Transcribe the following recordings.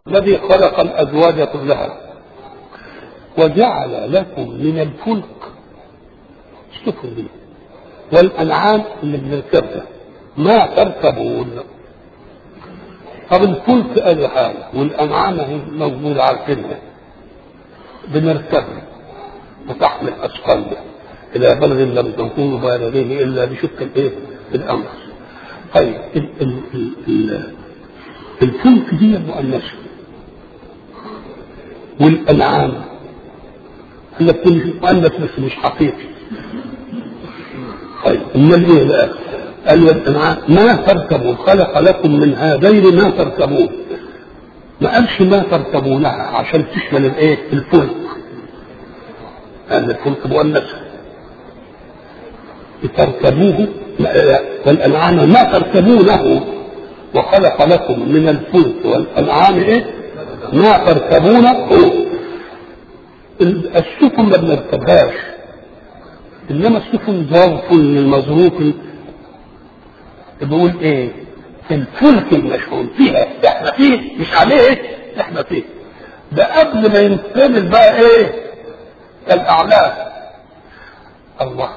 الذي خلق الأزواج كلها وجعل لكم من الفلك السفن دي والأنعام اللي بنركبها ما تركبون طب الفلك ادي حاجه والانعام اهي موجوده عارفينها بنركبها وتحمل اثقالنا الى بلد لم تكونوا بالغين الا بشق الايه؟ الامر. طيب ال ال ال ال الفلك دي مؤنثه والانعام هي مؤنث بس مش حقيقي. طيب امال ايه بقى؟ قال والانعام ما تركبون خلق لكم من هذين ما تركبون ما قالش ما تركبونها عشان تشمل الايه الفلك لان الفلك مؤنث تركبوه والانعام ما تركبونه وخلق لكم من الفلك والانعام ايه ما تركبونه السفن ما بنركبهاش انما السفن ظرف للمظروف بيقول ايه في الفلك المشحون فيها احنا فيه مش عليه ايه احنا فيه ده قبل ما ينزل بقى ايه الاعلام الله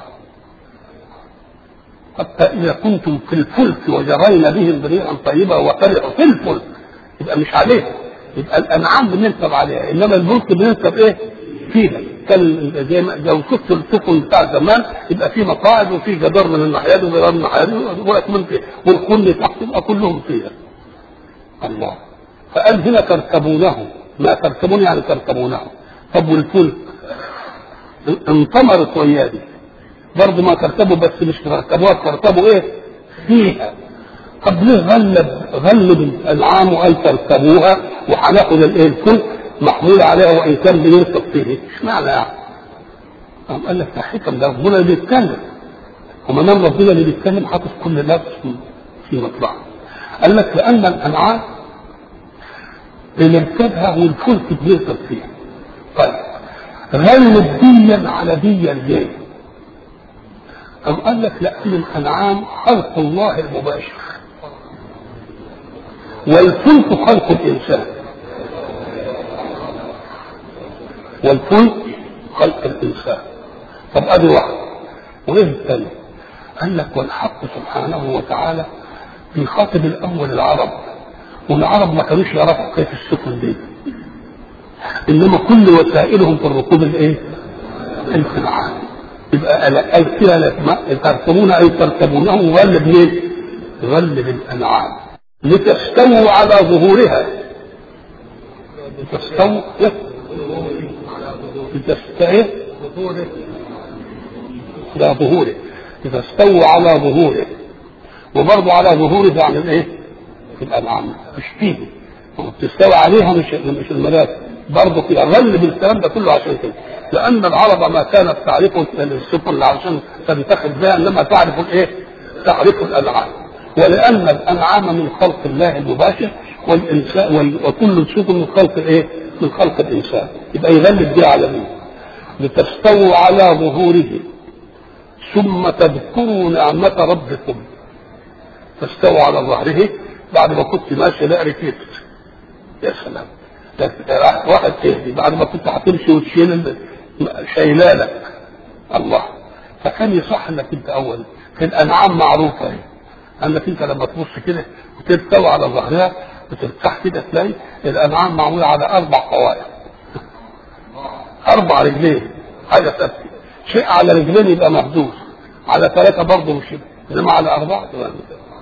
حتى اذا كنتم في الفلك وجرين بهم بريئا طيبا وفرحوا في الفلك يبقى مش عليه يبقى الانعام بنركب عليها انما الفلك بنركب ايه فيها كان زي ما لو شفت السفن بتاع زمان يبقى في مقاعد وفي جدار من الناحيات وجدار من الناحيات ويكمن فيها والكل تحت يبقى كلهم فيها الله فقال هنا تركبونه ما تركبون يعني تركبونه طب والفلك انطمرت ويادي برضه ما تركبوا بس مش تركبوها تركبوا ايه؟ فيها طب ليه غلب غلب الانعام وقال تركبوها وهناخد الايه الفلك محمول عليها وان كان بينطق فيه مش معنى يعني قام قال لك ده حكم ده ربنا اللي بيتكلم وما دام ربنا اللي بيتكلم حاطط كل نفس في مطلعه قال لك لان الانعام بنركبها والفلك بيركب فيها طيب غلب ديا على ديا ليه؟ أم قال لك لأن الأنعام خلق الله المباشر والفلك خلق الإنسان والفلك خلق الإنسان طب أدي واحد وإيه الثاني؟ قال لك والحق سبحانه وتعالى بيخاطب الأول العرب والعرب ما كانوش يعرفوا كيف السفن دي إنما كل وسائلهم في الركوب الإيه؟ الانفعال يبقى قال كده تركبون أي تركبونه غلب مين؟ غلب الأنعام لتستووا على ظهورها لتستووا لتستوي على ظهوره إذا استووا على ظهوره وبرضه على ظهوره يعني ايه؟ في الأنعام مش فيه تستوي عليها مش مش الملاك برضه كده غلب الكلام ده كله عشان كده لأن العرب ما كانت تعرف السفن عشان تنتخب بها إنما تعرف الإيه؟ تعرف الأنعام ولأن الأنعام من خلق الله المباشر والإنسان وكل السفن من خلق الإيه؟ من خلق الإنسان يبقى يغلب دي على مين؟ لتستووا على ظهوره ثم تذكروا نعمة ربكم تستووا على ظهره بعد ما كنت ماشي لا ركبت يا سلام واحد تهدي بعد ما كنت هتمشي وتشيل شايلالك الله فكان يصح انك انت اول في الانعام معروفه اهي انك انت لما تبص كده وتستوي على ظهرها وترتاح كده تلاقي الانعام معموله على اربع قوائم اربع رجلين حاجه ثابته شيء على رجلين يبقى محدود على ثلاثه برضه مش انما على اربعه تبقى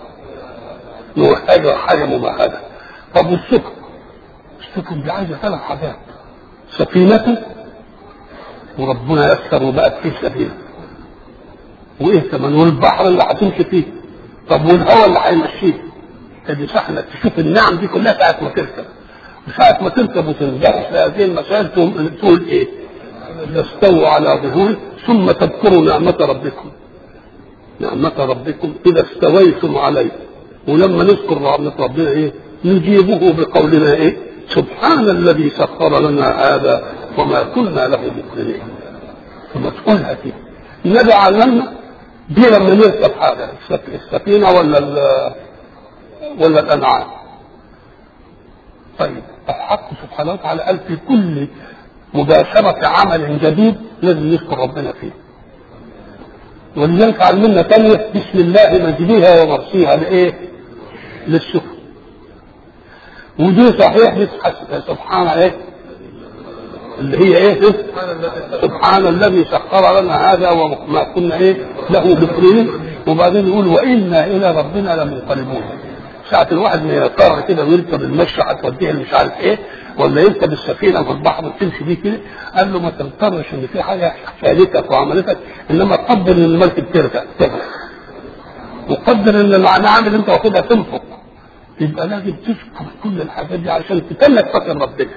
حاجه حاجه ممهده طب والسكن السكن دي عايزه ثلاث حاجات سفينة وربنا يسر وبقت فيه سفينة وإيه كمان والبحر اللي هتمشي فيه طب والهواء اللي هيمشيه تدي سحنك تشوف النعم دي كلها ساعة ما تركب وساعة ما تركب وتنجح في هذه المسائل تقول إيه؟ تستووا على ظهور ثم تذكروا نعمة ربكم نعمة ربكم إذا استويتم عليه ولما نذكر نعمة ربنا إيه؟ نجيبه بقولنا إيه؟ سبحان الذي سخر لنا هذا وما كنا له مقرنين ثم تقولها كده النبي علمنا دي لما نركب حاجه السفينه ولا ولا الانعام طيب الحق سبحانه وتعالى قال في كل مباشرة عمل جديد لازم نشكر ربنا فيه ولذلك علمنا ثانية بسم الله مجديها ومرسيها لإيه؟ للشكر ودي صحيح سبحان ايه؟ اللي هي ايه؟ سبحان الذي سخر لنا هذا وما كنا ايه؟ له مقرنين وبعدين يقول وانا الى ربنا لمنقلبون ساعة الواحد ما يضطر كده ويركب المشي هتوديه مش عارف ايه ولا يركب السفينة في البحر وتمشي بيه كده قال له ما تضطرش ان في حاجة فادتك وعملتك انما قدر ان المركب ترجع تغرق وقدر ان النعم اللي انت واخدها تنفق يبقى لازم تشكر كل الحاجات دي عشان تتنك فاكر ربنا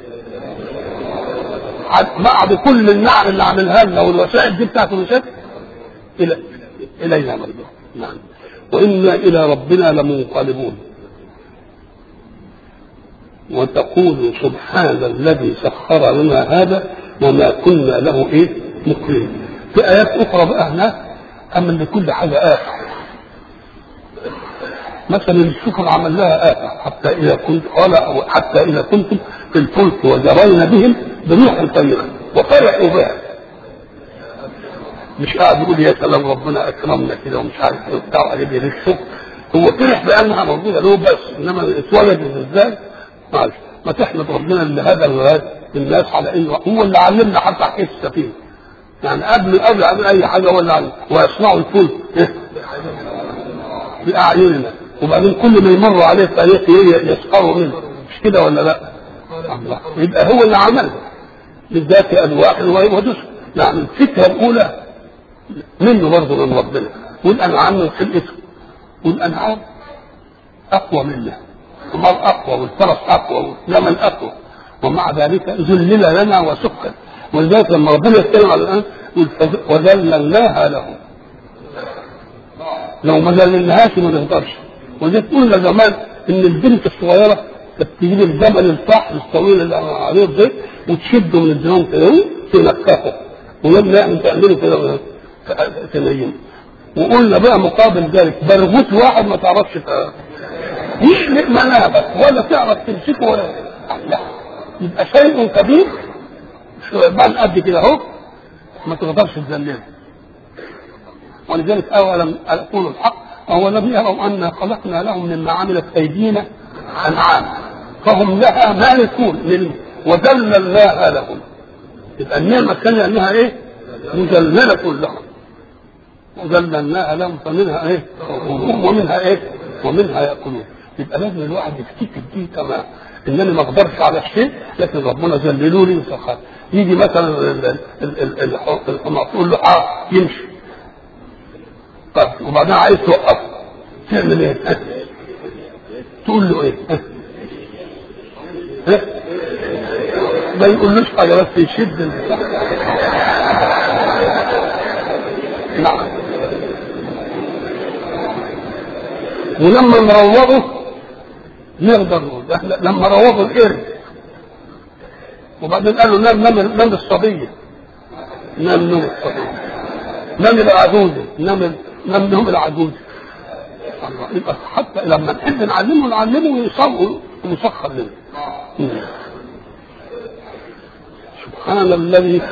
بعد كل النعم اللي عملها لنا والوسائل دي بتاعت الوسائل الى الينا مرجع نعم وانا الى ربنا لمنقلبون وتقول سبحان الذي سخر لنا هذا وما كنا له ايه مقرين في ايات اخرى بقى هناك اما لكل حاجه اخر مثلا الشكر عمل لها آفة حتى إذا كنت قال أو حتى إذا كنتم في الفلك وجرينا بهم بريح طيبة وفرحوا بها مش قاعد يقول يا سلام ربنا أكرمنا كده ومش عارف إيه وبتاع وعليه الشكر هو فرح بأنها موجودة له بس إنما اتولدت إزاي؟ معلش ما تحمد ربنا اللي هذا الناس على إنه هو اللي علمنا حتى حكاية السفينة يعني قبل قبل قبل أي حاجة هو اللي علم ويصنعوا الفلك إيه؟ بأعيننا وبعدين كل ما يمروا عليه طريق يسخروا منه مش كده ولا لا؟ يبقى هو اللي عملها بالذات الواحد ودس نعم الفكره الاولى منه برضه من ربنا والانعام من خلقته والانعام اقوى منا الحمار اقوى والفرس اقوى والجمل اقوى ومع ذلك ذلل لنا وسكت ولذلك لما ربنا يتكلم على الان يقول وذللناها لهم لو ما ذللناهاش ما نقدرش وزي قلنا زمان ان البنت الصغيره كانت تجيب الجبل الفحل الطويل اللي عليه ده وتشده من الجنون كده تنكفه ولما يعمل تعمله كده تنيمه وقلنا بقى مقابل ذلك برغوث واحد ما تعرفش يشلق منابك ولا تعرف تمسكه ولا لا يبقى شيء كبير شعبان قد كده اهو ما تقدرش تذلله ولذلك اولا اقول الحق أولم يروا أنا خلقنا لهم مما عملت أيدينا أنعام فهم لها مالكون وذللناها لهم يبقى النعمة الثانية أنها إيه؟ مذللة لهم وذللناها لهم فمنها إيه؟ ومنها إيه؟ ومنها يأكلون يبقى لازم الواحد يفتكر دي تمام ان انا ما اقدرش على الشيء لكن ربنا ذللوا لي وسخر يجي مثلا الحمار تقول له اه يمشي طب وبعدين عايز توقفه تعمل ايه؟ أه؟ تقول له ايه؟ أه؟ أه؟ ما يقولوش حاجه بس يشد البتاع نعم ولما نروضه نقدر نقول احنا لما روضوا القرد وبعدين قالوا نام نام نام الصبيه نام نوم الصبيه نام العجوزه نام نام نوم العجوزه يبقى حتى لما نحب نعلمه نعلمه ويصغر ويسخر لنا سبحان الذي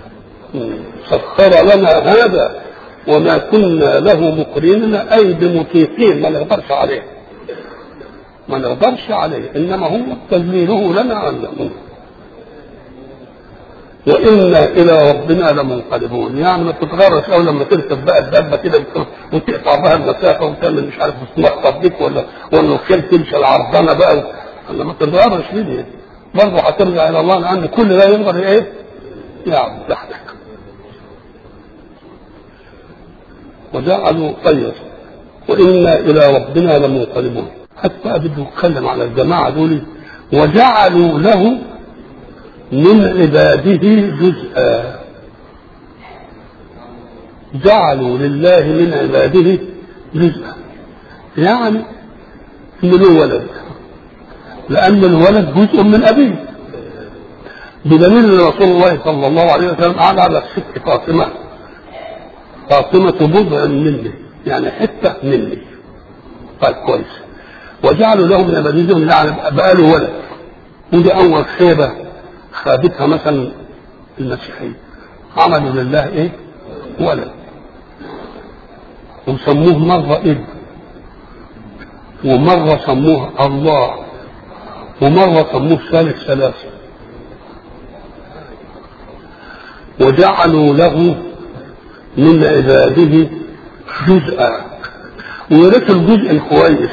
سخر لنا هذا وما كنا له مقرنين اي بمطيقين ما نقدرش عليه ما نقدرش عليه انما هو تذليله لنا علمه وإنا إلى ربنا لمنقلبون يعني ما تتغرش أو لما تركب بقى الدابة كده وتقطع بها المسافة وتعمل مش عارف تنقط بيك ولا ولا الخيل تمشي العرضانة بقى ولا ما تتغرش ليه برضه هترجع إلى الله لأن كل ده يقدر إيه؟ يعبد تحتك وجعلوا طير وإنا إلى ربنا لمنقلبون حتى بده يتكلم على الجماعة دول وجعلوا له من عباده جزءا جعلوا لله من عباده جزءا يعني ان له ولد لان الولد جزء من ابيه بدليل ان رسول الله صلى الله عليه وسلم قال على الست فاطمه فاطمه بضع مني يعني حته مني طيب كويس وجعلوا له من عباده يعني بقى له ولد ودي أول خيبة خابتها مثلا المسيحية عملوا لله إيه؟ ولد وسموه مرة ابن ومرة سموه الله ومرة سموه ثالث ثلاثة وجعلوا له من عباده جزءا ويرث الجزء الكويس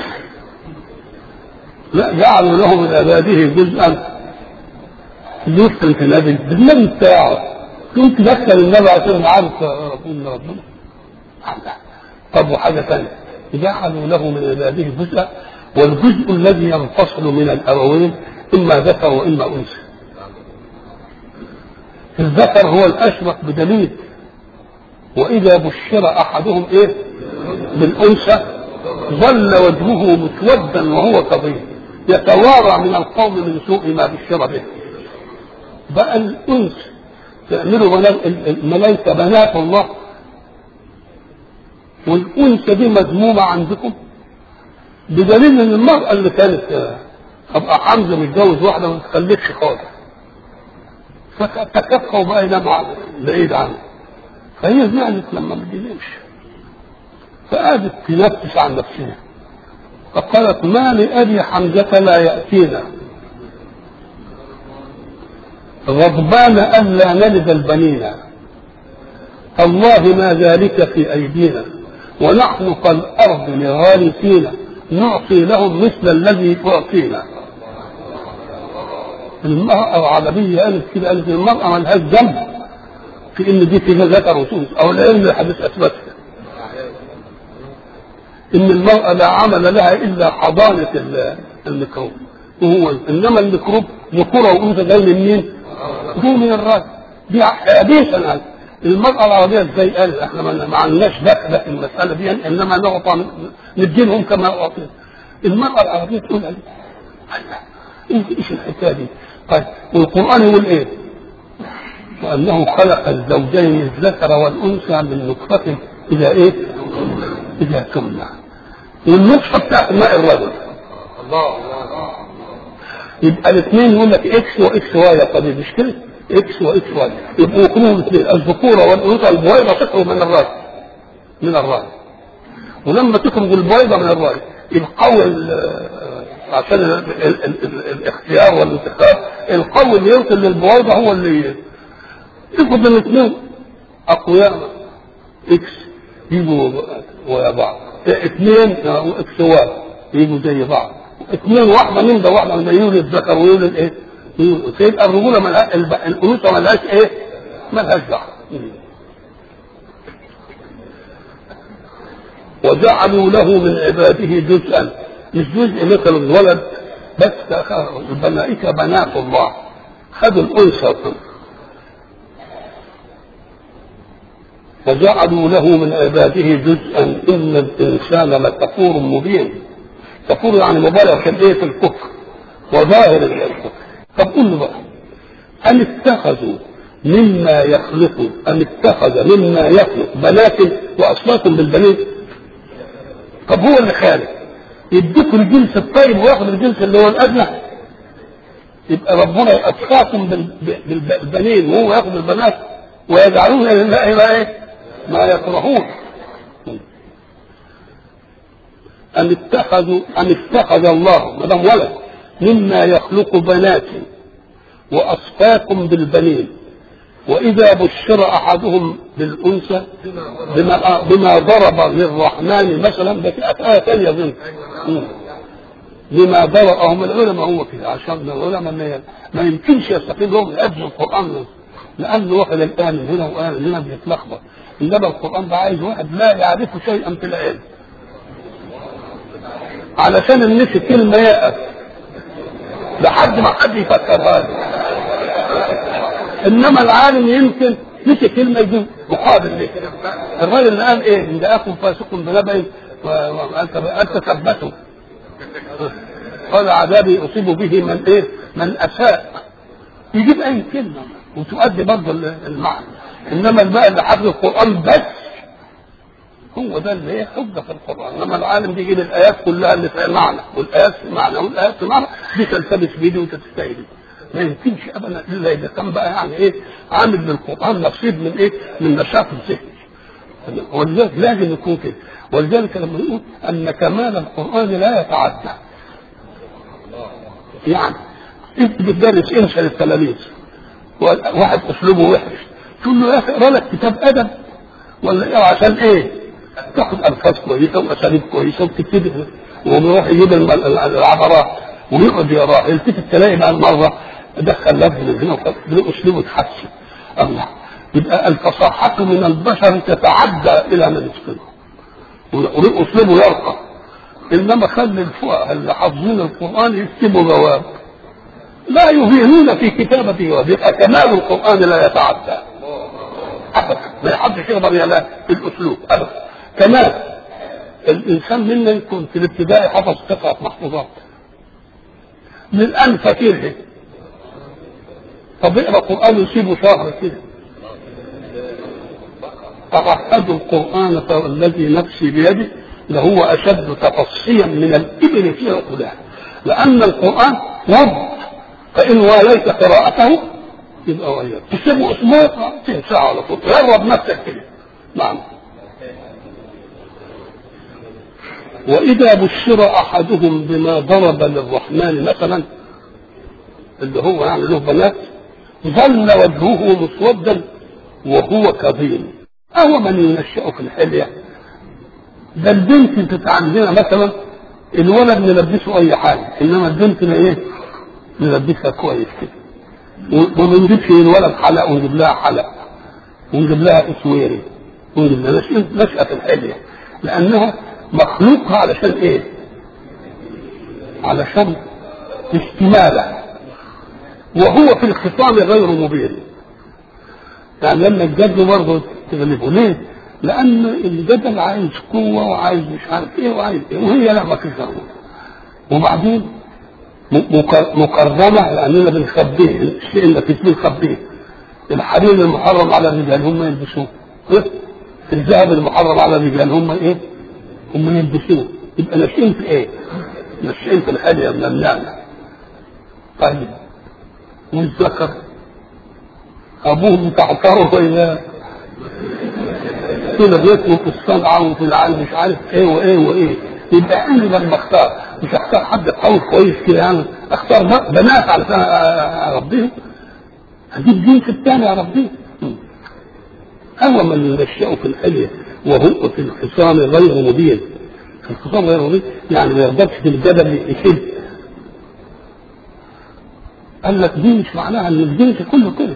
لا جعلوا له من عباده جزءا يفتن في النبي بالنبي بتاعه كنت دخل النبي عشان عارف ربنا ربنا طب وحاجه ثانيه جعلوا له من عباده جزءا والجزء الذي ينفصل من الابوين اما ذكر واما انثى الذكر هو الاشرف بدليل واذا بشر احدهم ايه بالانثى ظل وجهه مسودا وهو كظيم يتوارى من القوم من سوء ما بشر به بقى الانس تعملوا الملائكه بنات الله والانثى دي مذمومه عندكم بدليل ان المراه اللي كانت ابقى حمزه متجوز واحده ما تخلفش خالص فتكفى وبقى ينام بعيد عنه فهي زعلت لما ما بينامش فقعدت تنفس عن نفسها فقالت ما لأبي حمزة لا يأتينا غضبان ألا نلد البنين الله ما ذلك في أيدينا ونحن كالأرض لغارسين نعطي لهم مثل الذي تعطينا المرأة العربية قالت كده قالت المرأة ما لهاش ذنب في إن دي فيها ذكر وأنثى أو العلم الحديث أثبتها ان المرأة لا عمل لها الا حضانة الميكروب وهو انما الميكروب ذكورة وانثى جاي من مين؟ جاي من الراجل دي حديثا هذا المرأة العربية ازاي قال احنا ما عندناش دخل في المسألة دي انما نعطى ندينهم كما اعطينا المرأة العربية تقول عليه ايش الحكاية دي؟ طيب والقرآن يقول ايه؟ وأنه خلق الزوجين الذكر والأنثى من نطفة إلى إيه؟ إذا تمنى والنطفة بتاعت ماء الرجل الله يبقى الاثنين يقول لك اكس واكس واي يا طبيب مش كده؟ اكس واكس واي يبقوا كلهم الاثنين الذكوره والانثى البويضه تخرج من الراجل من الراجل ولما تخرج البويضه من الراجل القوي عشان ال ال ال ال الاختيار والانتخاب القوي اللي يوصل للبويضه هو اللي ياخد الاثنين اقوياء اكس يجوا ويا بعض اثنين اكس واي يجوا زي بعض اثنين واحده من ده واحده من ده يولد ذكر ويولد ايه؟ تبقى الرجوله ملها الانوثه ملهاش ايه؟ ملهاش دعوه وجعلوا له من عباده جزءا مش جزء مثل الولد بس الملائكه بنات الله خدوا الانثى وجعلوا له من عباده جزءا ان الانسان لكفور مبين كفور يعني مبالغ في الايه في الكفر وظاهر الكفر طب قول له بقى أم اتخذوا مما يخلق أم اتخذ مما يخلق بنات وأصفاكم بالبنين طب هو اللي خالق يديكم الجنس الطيب وياخد الجنس اللي هو الأدنى يبقى ربنا أصفاكم بالبنين وهو ياخد البنات ويجعلون لله ما إيه؟ ما يكرهون أم اتخذوا أم اتخذ الله ما دام ولد مما يخلق بنات وأصفاكم بالبنين وإذا بشر أحدهم بالأنثى بما, بما ضرب للرحمن مثلا ده في آية ثانية ظن بما ضرب هم العلماء هو كده عشان العلماء ما, ما يمكنش يستفيدهم لأجل القرآن لأنه واخد الآن من هنا وآن من هنا بيتلخبط إنما القرآن ده عايز واحد لا يعرف شيئا في العلم علشان الناس كلمة يأس لحد ما حد يفكرها له انما العالم يمكن نسي كلمه يجيب مقابل ليه الراجل اللي قال ايه ان جاءكم فاسق بنبأ وانت تثبتوا قال عذابي اصيب به من ايه من اساء يجيب اي كلمه وتؤدي برضه المعنى انما بقى اللي حفظ القران بس هو ده اللي هي حجه في القران انما العالم بيجيب الايات كلها اللي فيها معنى والايات في معنى والايات في معنى دي تلتبس بيدي وتستهدي ما يمكنش ابدا الا اذا كان بقى يعني ايه عامل للقران نصيب من ايه؟ من نشاط الذهن ولذلك لازم يكون كده ولذلك لما نقول ان كمال القران لا يتعدى يعني انت بتدرس انشا للتلاميذ واحد اسلوبه وحش تقول له يا اخي اقرا لك كتاب ادب ولا ايه عشان ايه؟ تاخد الفاظ كويسه واساليب كويسه وتبتدي ويروح يجيب العبرات ويقعد يقرا يلتفت تلاقي بقى المره دخل لفظ من هنا وخلاص اسلوبه اتحسن الله يبقى الفصاحة من البشر تتعدى إلى من يتقنها وأسلوبه يرقى إنما خلي الفقهاء اللي حافظين القرآن يكتبوا جواب لا يهينون في كتابته ويبقى كمال القرآن لا يتعدى أبدا ما حدش يقدر يلا الأسلوب أبدا كمان الإنسان منا يكون في الابتدائي حفظ قطعة محفوظات من الآن فاكرها طب اقرا قرآن يسيبه شهر كده تعهدوا القرآن فالذي نفسي بيده لهو أشد تفصيا من الإبل في عقولها لأن القرآن ورد فإن واليت قراءته يبقى وياك تسيبه أسبوع ساعة على طول جرب نفسك كده نعم وإذا بشر أحدهم بما ضرب للرحمن مثلا اللي هو يعني له بنات ظل وجهه مسودا وهو كظيم أهو من ينشأ في الحلية ده البنت انت عندنا مثلا الولد نلبسه أي حاجة إنما البنت إيه؟ نلبسها كويس كده وما نجيبش الولد حلق ونجيب لها حلق ونجيب لها اسويري ونجيب لها نشأة الحلية لأنها مخلوقة علشان إيه؟ علشان اشتماله وهو في الخصام غير مبين يعني لما الجد برضه تغلبه ليه؟ لأن الجدل عايز قوة وعايز مش عارف إيه وعايز إيه وهي لا ما فيش وبعدين مكرمة لأننا بنخبيه الشيء اللي في بنخبيه الحرير المحرم على الرجال هم يلبسوه إيه؟ الذهب المحرم على الرجال هم إيه؟ هم يلبسوه يبقى ناشئين في إيه؟ ناشئين في الحلية من النعمة طيب والذكر أبوه تعترض إلى كده بيطلب في الصنعة وفي العالم مش عارف إيه وإيه وإيه يبقى أنا لما أختار مش أختار حد قوي كويس كده يعني أختار بنات علشان أربيهم أجيب جنس الثاني أربيه أول من ينشأه في الحلية وهو في الخصام غير مبين في الخصام غير مبين يعني ما يقدرش في الجبل يشد قال لك دي مش معناها ان الجنس كله كده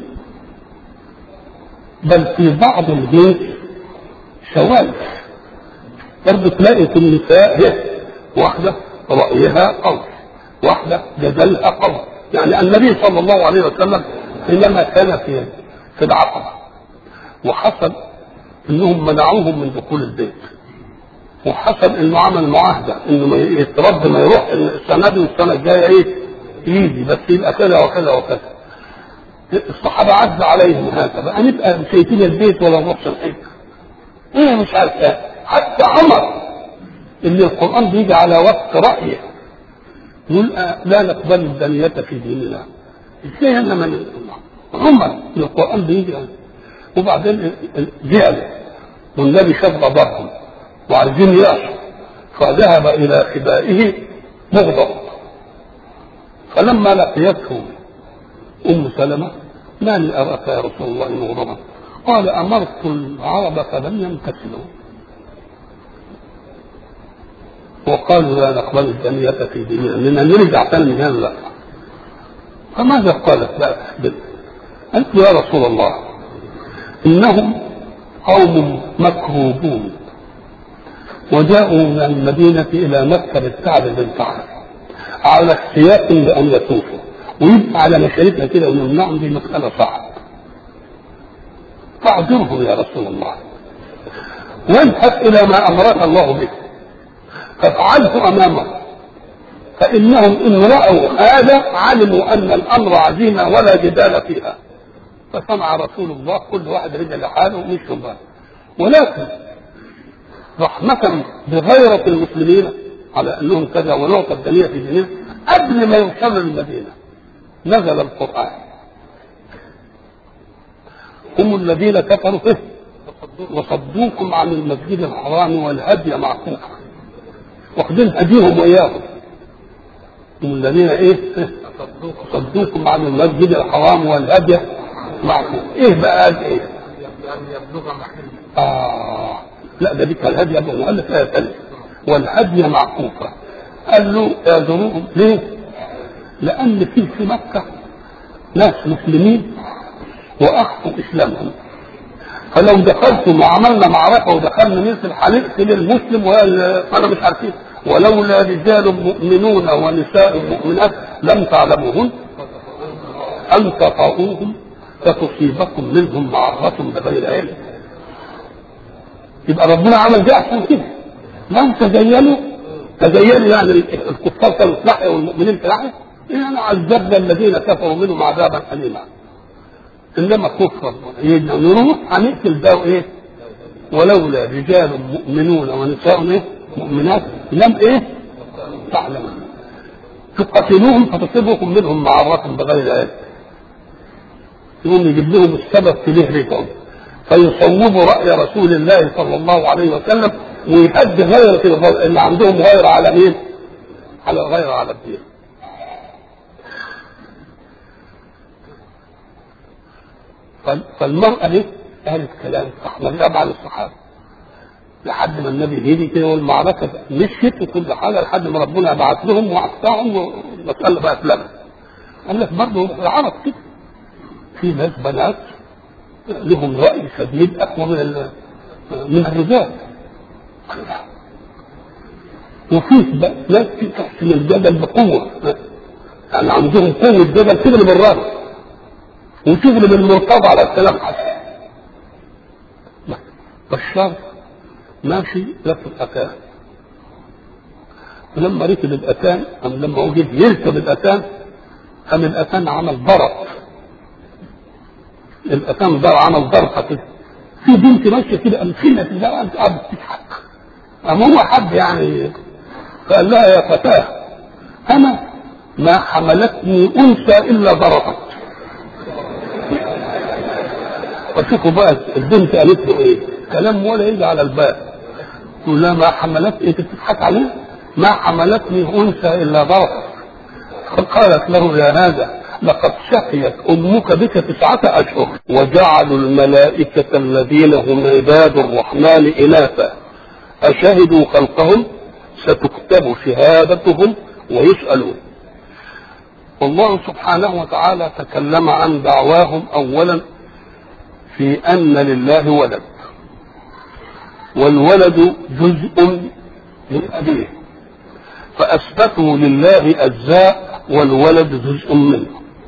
بل في بعض الجنس شواذ برضه تلاقي في النساء هي واحدة رأيها قوي واحدة جدلها قوي يعني النبي صلى الله عليه وسلم حينما كان في في العقبة وحصل انهم منعوهم من دخول البيت وحصل انه عمل معاهدة انه ما يترد ما يروح السنة دي والسنة الجاية ايه يجي بس يبقى كذا وكذا وكذا الصحابة عز عليهم هذا بقى نبقى شايفين البيت ولا نروحش الحج ايه مش عارف ايه حتى عمر اللي القرآن بيجي على وقت رأيه يقول لا نقبل الدنية في ديننا ازاي انا من عمر القرآن بيجي وبعدين جعل والنبي شد ضرهم وعايزين يعصوا فذهب الى خبائه مغضب فلما لقيته ام سلمه ما لي اراك يا رسول الله مغضبا قال امرت العرب فلم يمتثلوا وقالوا لا نقبل الدنيا في ديننا اننا نرجع ثاني من هذا لا فماذا قالت لا قالت يا رسول الله انهم قوم مكروبون وجاءوا من المدينة إلى مكة بالكعب بن كعب على احتياط بأن يطوفوا ويبقى على مشاركها كده ونمنعهم دي مسألة صعبة فاعذرهم يا رسول الله وانحت إلى ما أمرك الله به فافعله أمامه فإنهم إن رأوا هذا علموا أن الأمر عزيمة ولا جدال فيها فسمع رسول الله كل واحد رجع لحاله ومشوا بقى ولكن رحمة بغيرة المسلمين على انهم كذا ونعطى الدنيا في دينهم قبل ما يوصلوا المدينة نزل القرآن هم الذين كفروا به وصدوكم عن المسجد الحرام والهدي معكوفا واخدين هديهم وإياهم هم الذين ايه صدوكم عن المسجد الحرام والهدي معكوفا ايه بقى قال ايه يعني يبلغ محل آه لا ده بك الهدي أبو مؤلف آية ثانية والهدي معكوفة قال له اعذروهم ليه؟ لأن في في مكة ناس مسلمين وأخفوا إسلامهم فلو دخلتم وعملنا معركة ودخلنا مثل هنقتل المسلم وأنا مش عارفين ولولا رجال مؤمنون ونساء مؤمنات لم تعلموهن أن تطاؤوهم فتصيبكم منهم معرة بغير علم يبقى ربنا عمل ده عشان كده لو تزينوا تزينوا يعني الكفار كانوا في ناحيه والمؤمنين في ناحيه يعني عذبنا الذين كفروا منهم عذابا اليما انما كفر نروح هنقتل ده ايه ولولا رجال مؤمنون ونساء ايه مؤمنات لم ايه تعلموا تقاتلوهم فتصيبكم منهم معرة بغير علم يقوم يجيب لهم السبب في ليه رجعوا فيصوبوا رأي رسول الله صلى الله عليه وسلم ويهد غيرة الغير اللي عندهم غير على مين؟ على غير على الدين. فال- فالمرأة دي قالت كلام صح ما عن الصحابة لحد ما النبي هدي كده والمعركة مشيت وكل حاجة لحد ما ربنا بعت لهم وعطاهم والمسألة بقت لنا. قال لك برضه العرب كده في ناس بنات لهم رأي شديد أقوى من ال- من الرجال وفي بقى ناس في تحت الجبل بقوة يعني عندهم قوة جبل شغل بالراس وشغل بالمرتضى على السلام حتى بشار ماشي لف الأتان ولما ركب الأتان أم لما وجد يركب الأتان قام الأتان عمل ضرب الأتان ضرب عمل ضربة كده في بنت ماشية كده قام خلت الزرع قاعدة تضحك قام هو حد يعني فقال لها يا فتاة أنا ما حملتني أنثى إلا ضربت وشوفوا بقى البنت قالت له ايه كلام ولا يجي على البال تقول لها ما حملت ايه تضحك عليه ما حملتني انثى الا ضربت فقالت له يا هذا لقد شقيت امك بك تسعة اشهر وجعلوا الملائكة الذين هم عباد الرحمن اناثا اشهدوا خلقهم ستكتب شهادتهم ويسألون والله سبحانه وتعالى تكلم عن دعواهم اولا في ان لله ولد والولد جزء من ابيه فاثبتوا لله اجزاء والولد جزء منه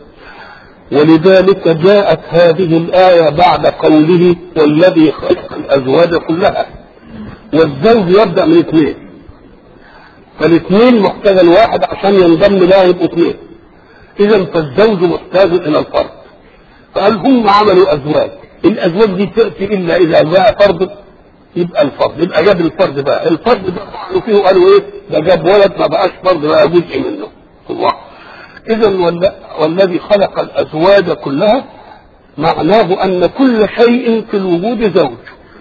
ولذلك جاءت هذه الايه بعد قوله والذي خلق الازواج كلها والزوج يبدا من اثنين فالاثنين محتاج الواحد عشان ينضم لها يبقوا اثنين اذا فالزوج محتاج الى الفرد فقال هم عملوا ازواج الازواج دي تاتي الا اذا جاء فرد يبقى الفرد يبقى جاب الفرد بقى الفرد بقى قالوا فيه قالوا ايه ده جاب ولد ما بقاش فرد بقى جزء منه الله اذا وال- والذي خلق الازواج كلها معناه ان كل شيء في الوجود زوج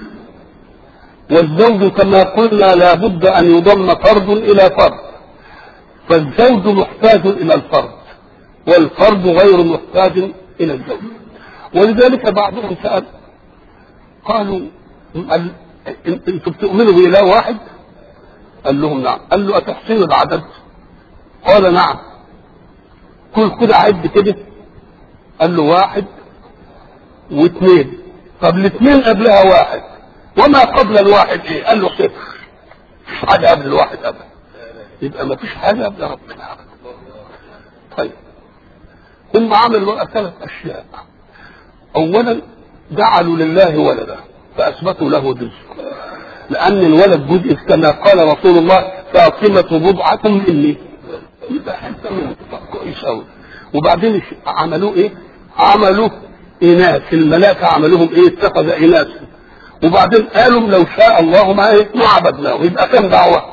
والزوج كما قلنا لابد ان يضم فرد الى فرد فالزوج محتاج الى الفرد والفرد غير محتاج الى الزوج ولذلك بعضهم سأل قالوا ال- إن- انتم بتؤمنوا بإله واحد؟ قال لهم نعم قال له أتحسنوا العدد؟ قال نعم كل كده عد كده قال له واحد واثنين طب الاثنين قبلها واحد وما قبل الواحد ايه؟ قال له صفر مفيش حاجة قبل الواحد أبدا يبقى ما فيش حاجة قبل ربنا أبدا طيب هم عملوا بقى ثلاث أشياء اولا جعلوا لله ولدا فاثبتوا له جزء لان الولد جزء كما قال رسول الله فاطمه بضعه مني يبقى حته منه كويس قوي وبعدين الش- عملوه ايه؟ عملوا اناث الملائكه عملوهم ايه؟ اتخذ اناث وبعدين قالوا لو شاء الله ما ايه ما عبدناه يبقى كم دعوه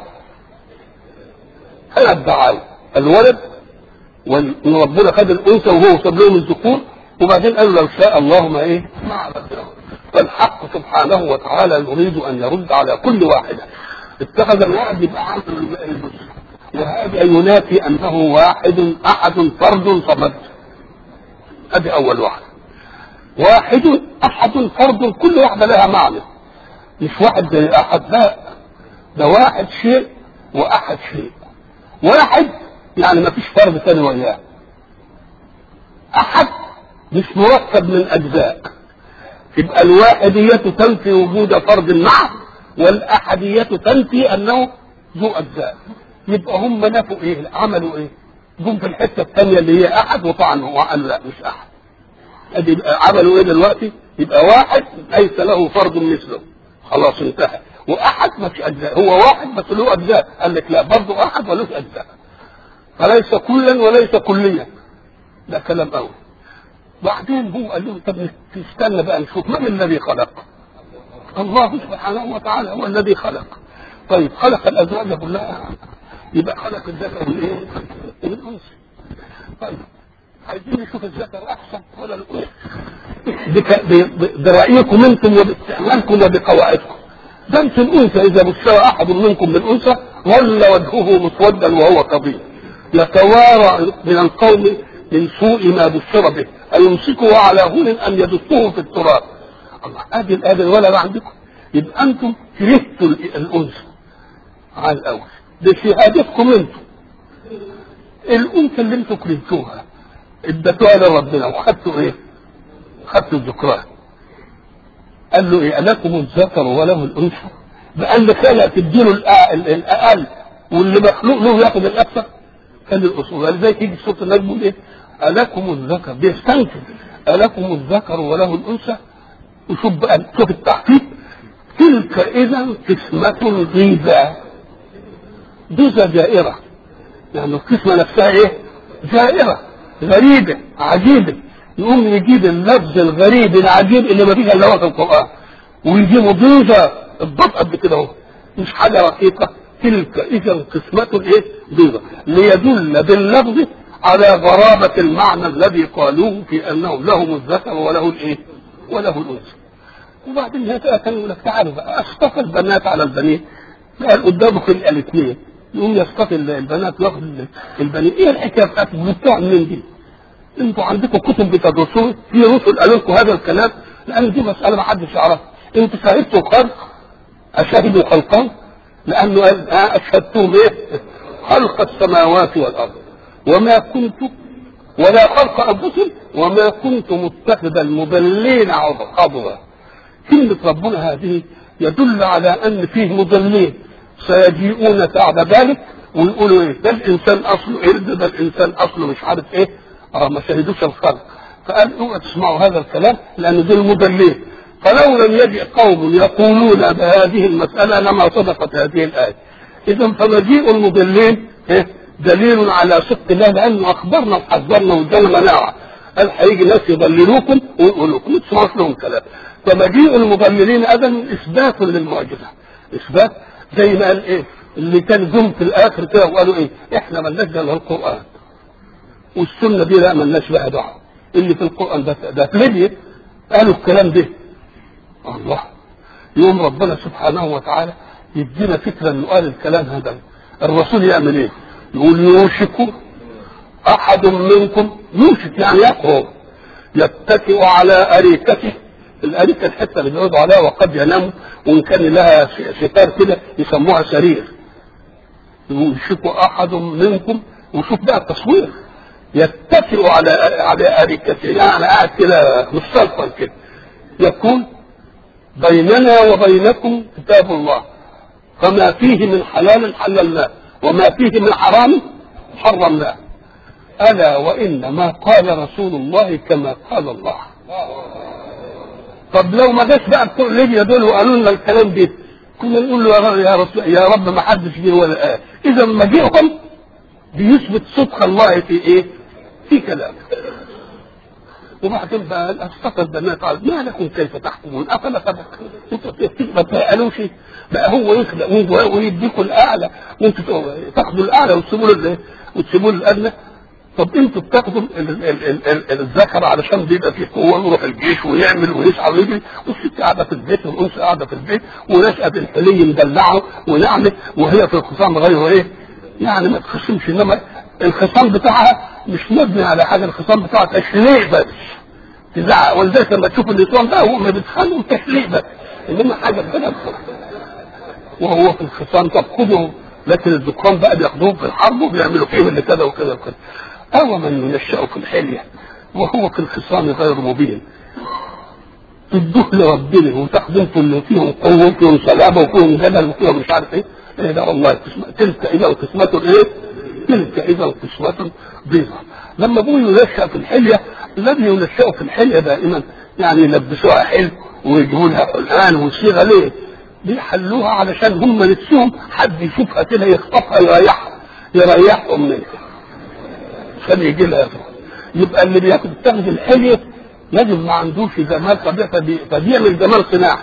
ثلاث دعاوى الولد وان ربنا خد الانثى وهو ساب لهم الذكور وبعدين قالوا لو شاء الله ما ايه ما عبدناه فالحق سبحانه وتعالى يريد ان يرد على كل واحده اتخذ الواحد يبقى عامل المسلم وهذا ينافي انه واحد احد فرد صمد ادي اول واحد واحد احد فرد كل واحده لها معنى مش واحد زي احد لا ده واحد شيء واحد شيء واحد يعني ما فيش فرد ثاني وياه احد مش مركب من اجزاء يبقى الواحدية تنفي وجود فرد معه والأحدية تنفي أنه ذو أجزاء يبقى هم نفوا إيه عملوا إيه جم في الحتة الثانية اللي هي أحد وطعنوا وقالوا لا مش أحد أدي يبقى عملوا إيه دلوقتي يبقى واحد ليس له فرد مثله خلاص انتهى وأحد ما فيش أجزاء هو واحد بس له أجزاء قال لك لا برضه أحد ولوش أجزاء فليس كلا وليس كليا ده كلام أول بعدين هو قال لهم طب استنى بقى نشوف من الذي خلق الله سبحانه وتعالى هو الذي خلق طيب خلق الازواج كلها يبقى خلق الذكر والايه؟ والانثى طيب عايزين نشوف الذكر احسن ولا الانثى بك- ب- برايكم انتم وباستعمالكم وبقواعدكم ده انت الانثى اذا بشر احد منكم بالانثى ظل وجهه مسودا وهو كظيم يتوارى من القوم من سوء ما بشر به أيمسكه على هون أم يدسه في التراب الله ادي الآية الولد عندكم يبقى أنتم كرهتوا ال- الأنثى على الأول ده شهادتكم أنتم الأنثى اللي أنتم كرهتوها اديتوها لربنا وخدتوا إيه؟ خدتوا الذكران قال له إيه ألكم الذكر وله الأنثى بقى لك لا تديله الأ- ال- الأقل واللي مخلوق له ياخد الأكثر كان الأصول ولذلك يجي سورة النجم يقول إيه ألكم الذكر بيستنكر ألكم الذكر وله الأنثى وشوف بقى شوف التحقيق تلك إذا قسمة ضيزى ضيزى جائرة يعني القسمة نفسها إيه؟ جائرة غريبة عجيبة يقوم يجيب اللفظ الغريب العجيب اللي ما فيش إلا هو في القرآن ويجيبوا ضيزى الضبط قد كده اهو مش حاجة رقيقة تلك إذا قسمة إيه؟ ضيزى ليدل باللفظ على غرابة المعنى الذي قالوه في أنهم لهم الذكر وله الإيه؟ وله الأنثى. وبعدين هي كان يقول لك تعالوا بقى اصطفى البنات على البنين قال قدامك الاثنين يقوم يصطفي البنات وياخد البنين ايه الحكايه بتاعتكم جبتوها منين دي؟ انتوا عندكم كتب بتدرسوها في رسل قالوا لكم هذا الكلام لان دي مساله ما حدش يعرفها انتوا شاهدتوا الخلق اشهدوا خلقهم لانه قال آه اشهدتهم ايه؟ خلق السماوات والارض وما كنت ولا خلق انفسهم وما كنت متخذ المضلين عضوا كلمة ربنا هذه يدل على أن فيه مضلين سيجيئون بعد ذلك ويقولوا إيه ده الإنسان أصله قرد ده الإنسان أصله مش عارف إيه آه ما شهدوش الخلق فقال اوعوا تسمعوا هذا الكلام لأن دول مضلين فلو لم يجئ قوم يقولون بهذه المسألة لما صدقت هذه الآية إذا فمجيء المضلين إيه دليل على صدق الله لأنه أخبرنا وحذرنا وادانا مناعة قال هيجي ناس يضللوكم ويقولوا لكم ما تسمعوش لهم كلام فمجيء المضللين ابدا اثبات للمعجزه اثبات زي ما قال ايه اللي كان جم في الاخر كده وقالوا ايه احنا مالناش الا القران والسنه دي لا مالناش بها دعوه اللي في القران ده ده في ليبيا قالوا الكلام ده الله يوم ربنا سبحانه وتعالى يدينا فكره انه قال الكلام هذا الرسول يعمل ايه؟ يقول يوشك احد منكم يوشك يعني يقرب يتكئ على اريكته الاريكه الحته اللي بيقعدوا عليها وقد يناموا وان كان لها ستار كده يسموها سرير يوشك احد منكم وشوف بقى التصوير يتكئ على على اريكته يعني قاعد كده مستلقى كده يكون بيننا وبينكم كتاب الله فما فيه من حلال حللناه وما فيه من حرام حرمناه ألا وإن ما قال رسول الله كما قال الله طب لو ما جاش بقى بتوع ليبيا دول وقالوا لنا الكلام ده كنا نقول له يا رب يا, رسول يا رب ما حدش جه ولا آه إذا مجيئهم بيثبت صدق الله في إيه؟ في كلامه وبعدين بقى اصطفى البنات قال ما لكم كيف تحكمون افلا تذكرون انتوا ما تسالوش بقى هو يخلق ويجوا- ويديكم الاعلى وانتوا تاخدوا الاعلى وتسيبوا له الايه وتسيبوا له الادنى طب انتوا بتاخدوا ال- ال- ال- ال- الذكر علشان بيبقى فيه قوه ويروح الجيش ويعمل ويسعى ويجري والست قاعده في البيت والانثى قاعده في البيت ونشأة الحلي مدلعه ونعمه وهي في الخصام غير ايه؟ يعني ما تخصمش انما الخصام بتاعها مش مبني على حاجه الخصام بتاعها تشريع بس تزعق ولذلك لما تشوف النسوان بقى هم بيتخانقوا تشريع بس انما حاجه كده وهو في الخصام طب خذوا لكن الذكران بقى بياخدوهم في الحرب وبيعملوا فيهم اللي كذا وكذا وكذا أو من ينشأ في الحلية وهو في الخصام غير مبين تدوه لربنا وتاخدوا انتوا اللي فيهم قوه وفيهم صلابه وفيهم جدل وفيهم مش عارف ايه ايه لا والله قسمة- تلك اذا قسمة ايه؟ تلك اذا قسمة ضيقة لما ابوه ينشأ في الحلية الذي ينشأ في الحلية دائما يعني يلبسوها حلو ويجيبوا لها قرآن وصيغة ليه؟ بيحلوها علشان هم نفسهم حد يشوفها كده يخطفها يريحها يريحهم منها عشان يجي لها يبقى اللي بياخد تاخد الحلية يجب ما عندوش جمال طبيعي فبي- فبيعمل جمال صناعي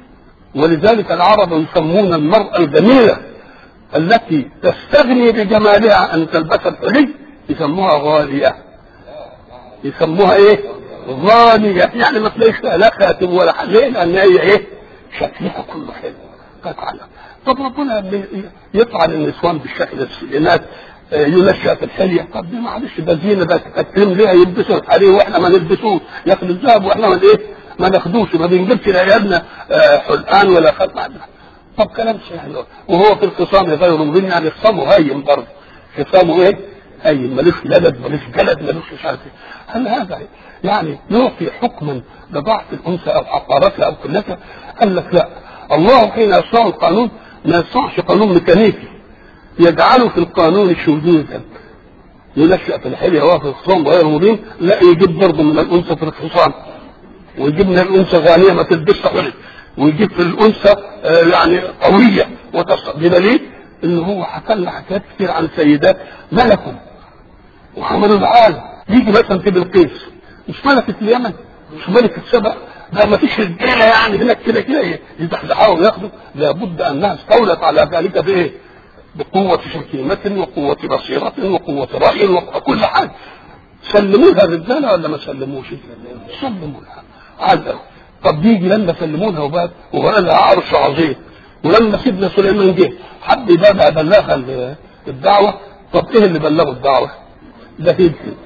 ولذلك العرب يسمون المرأة الجميلة التي تستغني بجمالها أن تلبس الحلي يسموها غالية يسموها ايه؟ غالية يعني ما تلاقيش فيها لا خاتم ولا حاجة ليه؟ لأن هي ايه؟ شكلها كله حلو قطعا طب ربنا لما يطعن النسوان بالشكل السينات ينشأ في الحلية طب دي معلش ده زينة ده تكريم ليها يلبسوا الحرير واحنا ما نلبسوش ياخدوا الذهب واحنا ما ايه؟ ما ناخدوش ما بنجيبش لعيالنا آه، حلقان ولا ختم طب كلام سهل وهو في الخصام غير مبين يعني خصامه هين برضه خصامه ايه؟ هين ملوش لبد ملوش جلد ملوش مش عارف ايه هل هذا يعني يعطي حكما لضعف الانثى او حقارتها او قلتها؟ قال لك لا الله حين يصنع القانون ما يصنعش قانون ميكانيكي يجعله في القانون شذوذا ينشأ في الحلية وهو في الخصام غير مبين لا يجيب برضه من الانثى في الخصام ويجيب من الانثى غانيه ما تلبسش حلي ويجيب في الانثى آه، يعني قويه وتص- بدليل ان هو حكى لنا حكايات كتير عن سيدات ملكوا وعملوا العالم يجي مثلا في بلقيس مش ملكة اليمن مش ملكة سبأ ده ما فيش رجاله يعني هناك كده كده يزحزحوا وياخدوا لابد انها استولت على ذلك بايه؟ بقوة شكيمة وقوة بصيرة وقوة رأي وكل حاجة سلموا لها الرجالة ولا ما سلموش؟ سلموا لها عزوا طب يجي لما سلموا لها وبقى وبقى لها عرش عظيم ولما سيدنا سليمان جه حب يبقى بلغها ال- الدعوة طب ايه اللي بلغوا الدعوة؟ ده هدهد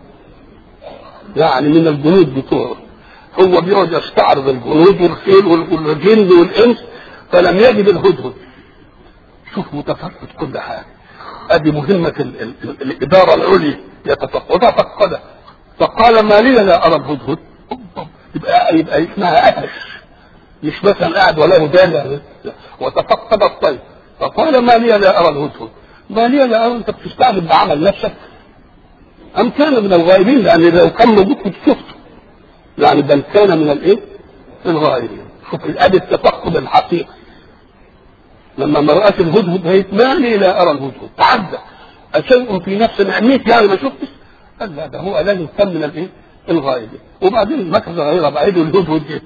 يعني من الجنود بتوعه هو بيقعد يستعرض الجنود والخيل وال- والجن والانس فلم يجد الهدهد شوف متفقد كل حاجه ادي مهمه ال ال ال الاداره العليا يتفقد وتفقد فقال ما لي لا ارى الهدهد يبقى يبقى اسمها اهش مش مثلا قاعد ولا مدان وتفقد الطير فقال ما لي لا ارى الهدهد ما لي لا ارى انت بتستعمل بعمل نفسك ام كان من الغائبين لان لو كان موجود كنت شفته يعني بل كان من الايه؟ الغائبين شوف الادي التفقد الحقيقي لما ما رأت الهدهد هيت ما لي لا أرى الهدهد تعدى أشيء في نفس نعمتي يعني ما شفتش قال لا ده هو لازم كان من الايه؟ الغائب وبعدين مكث غير بعيد الهدهد جه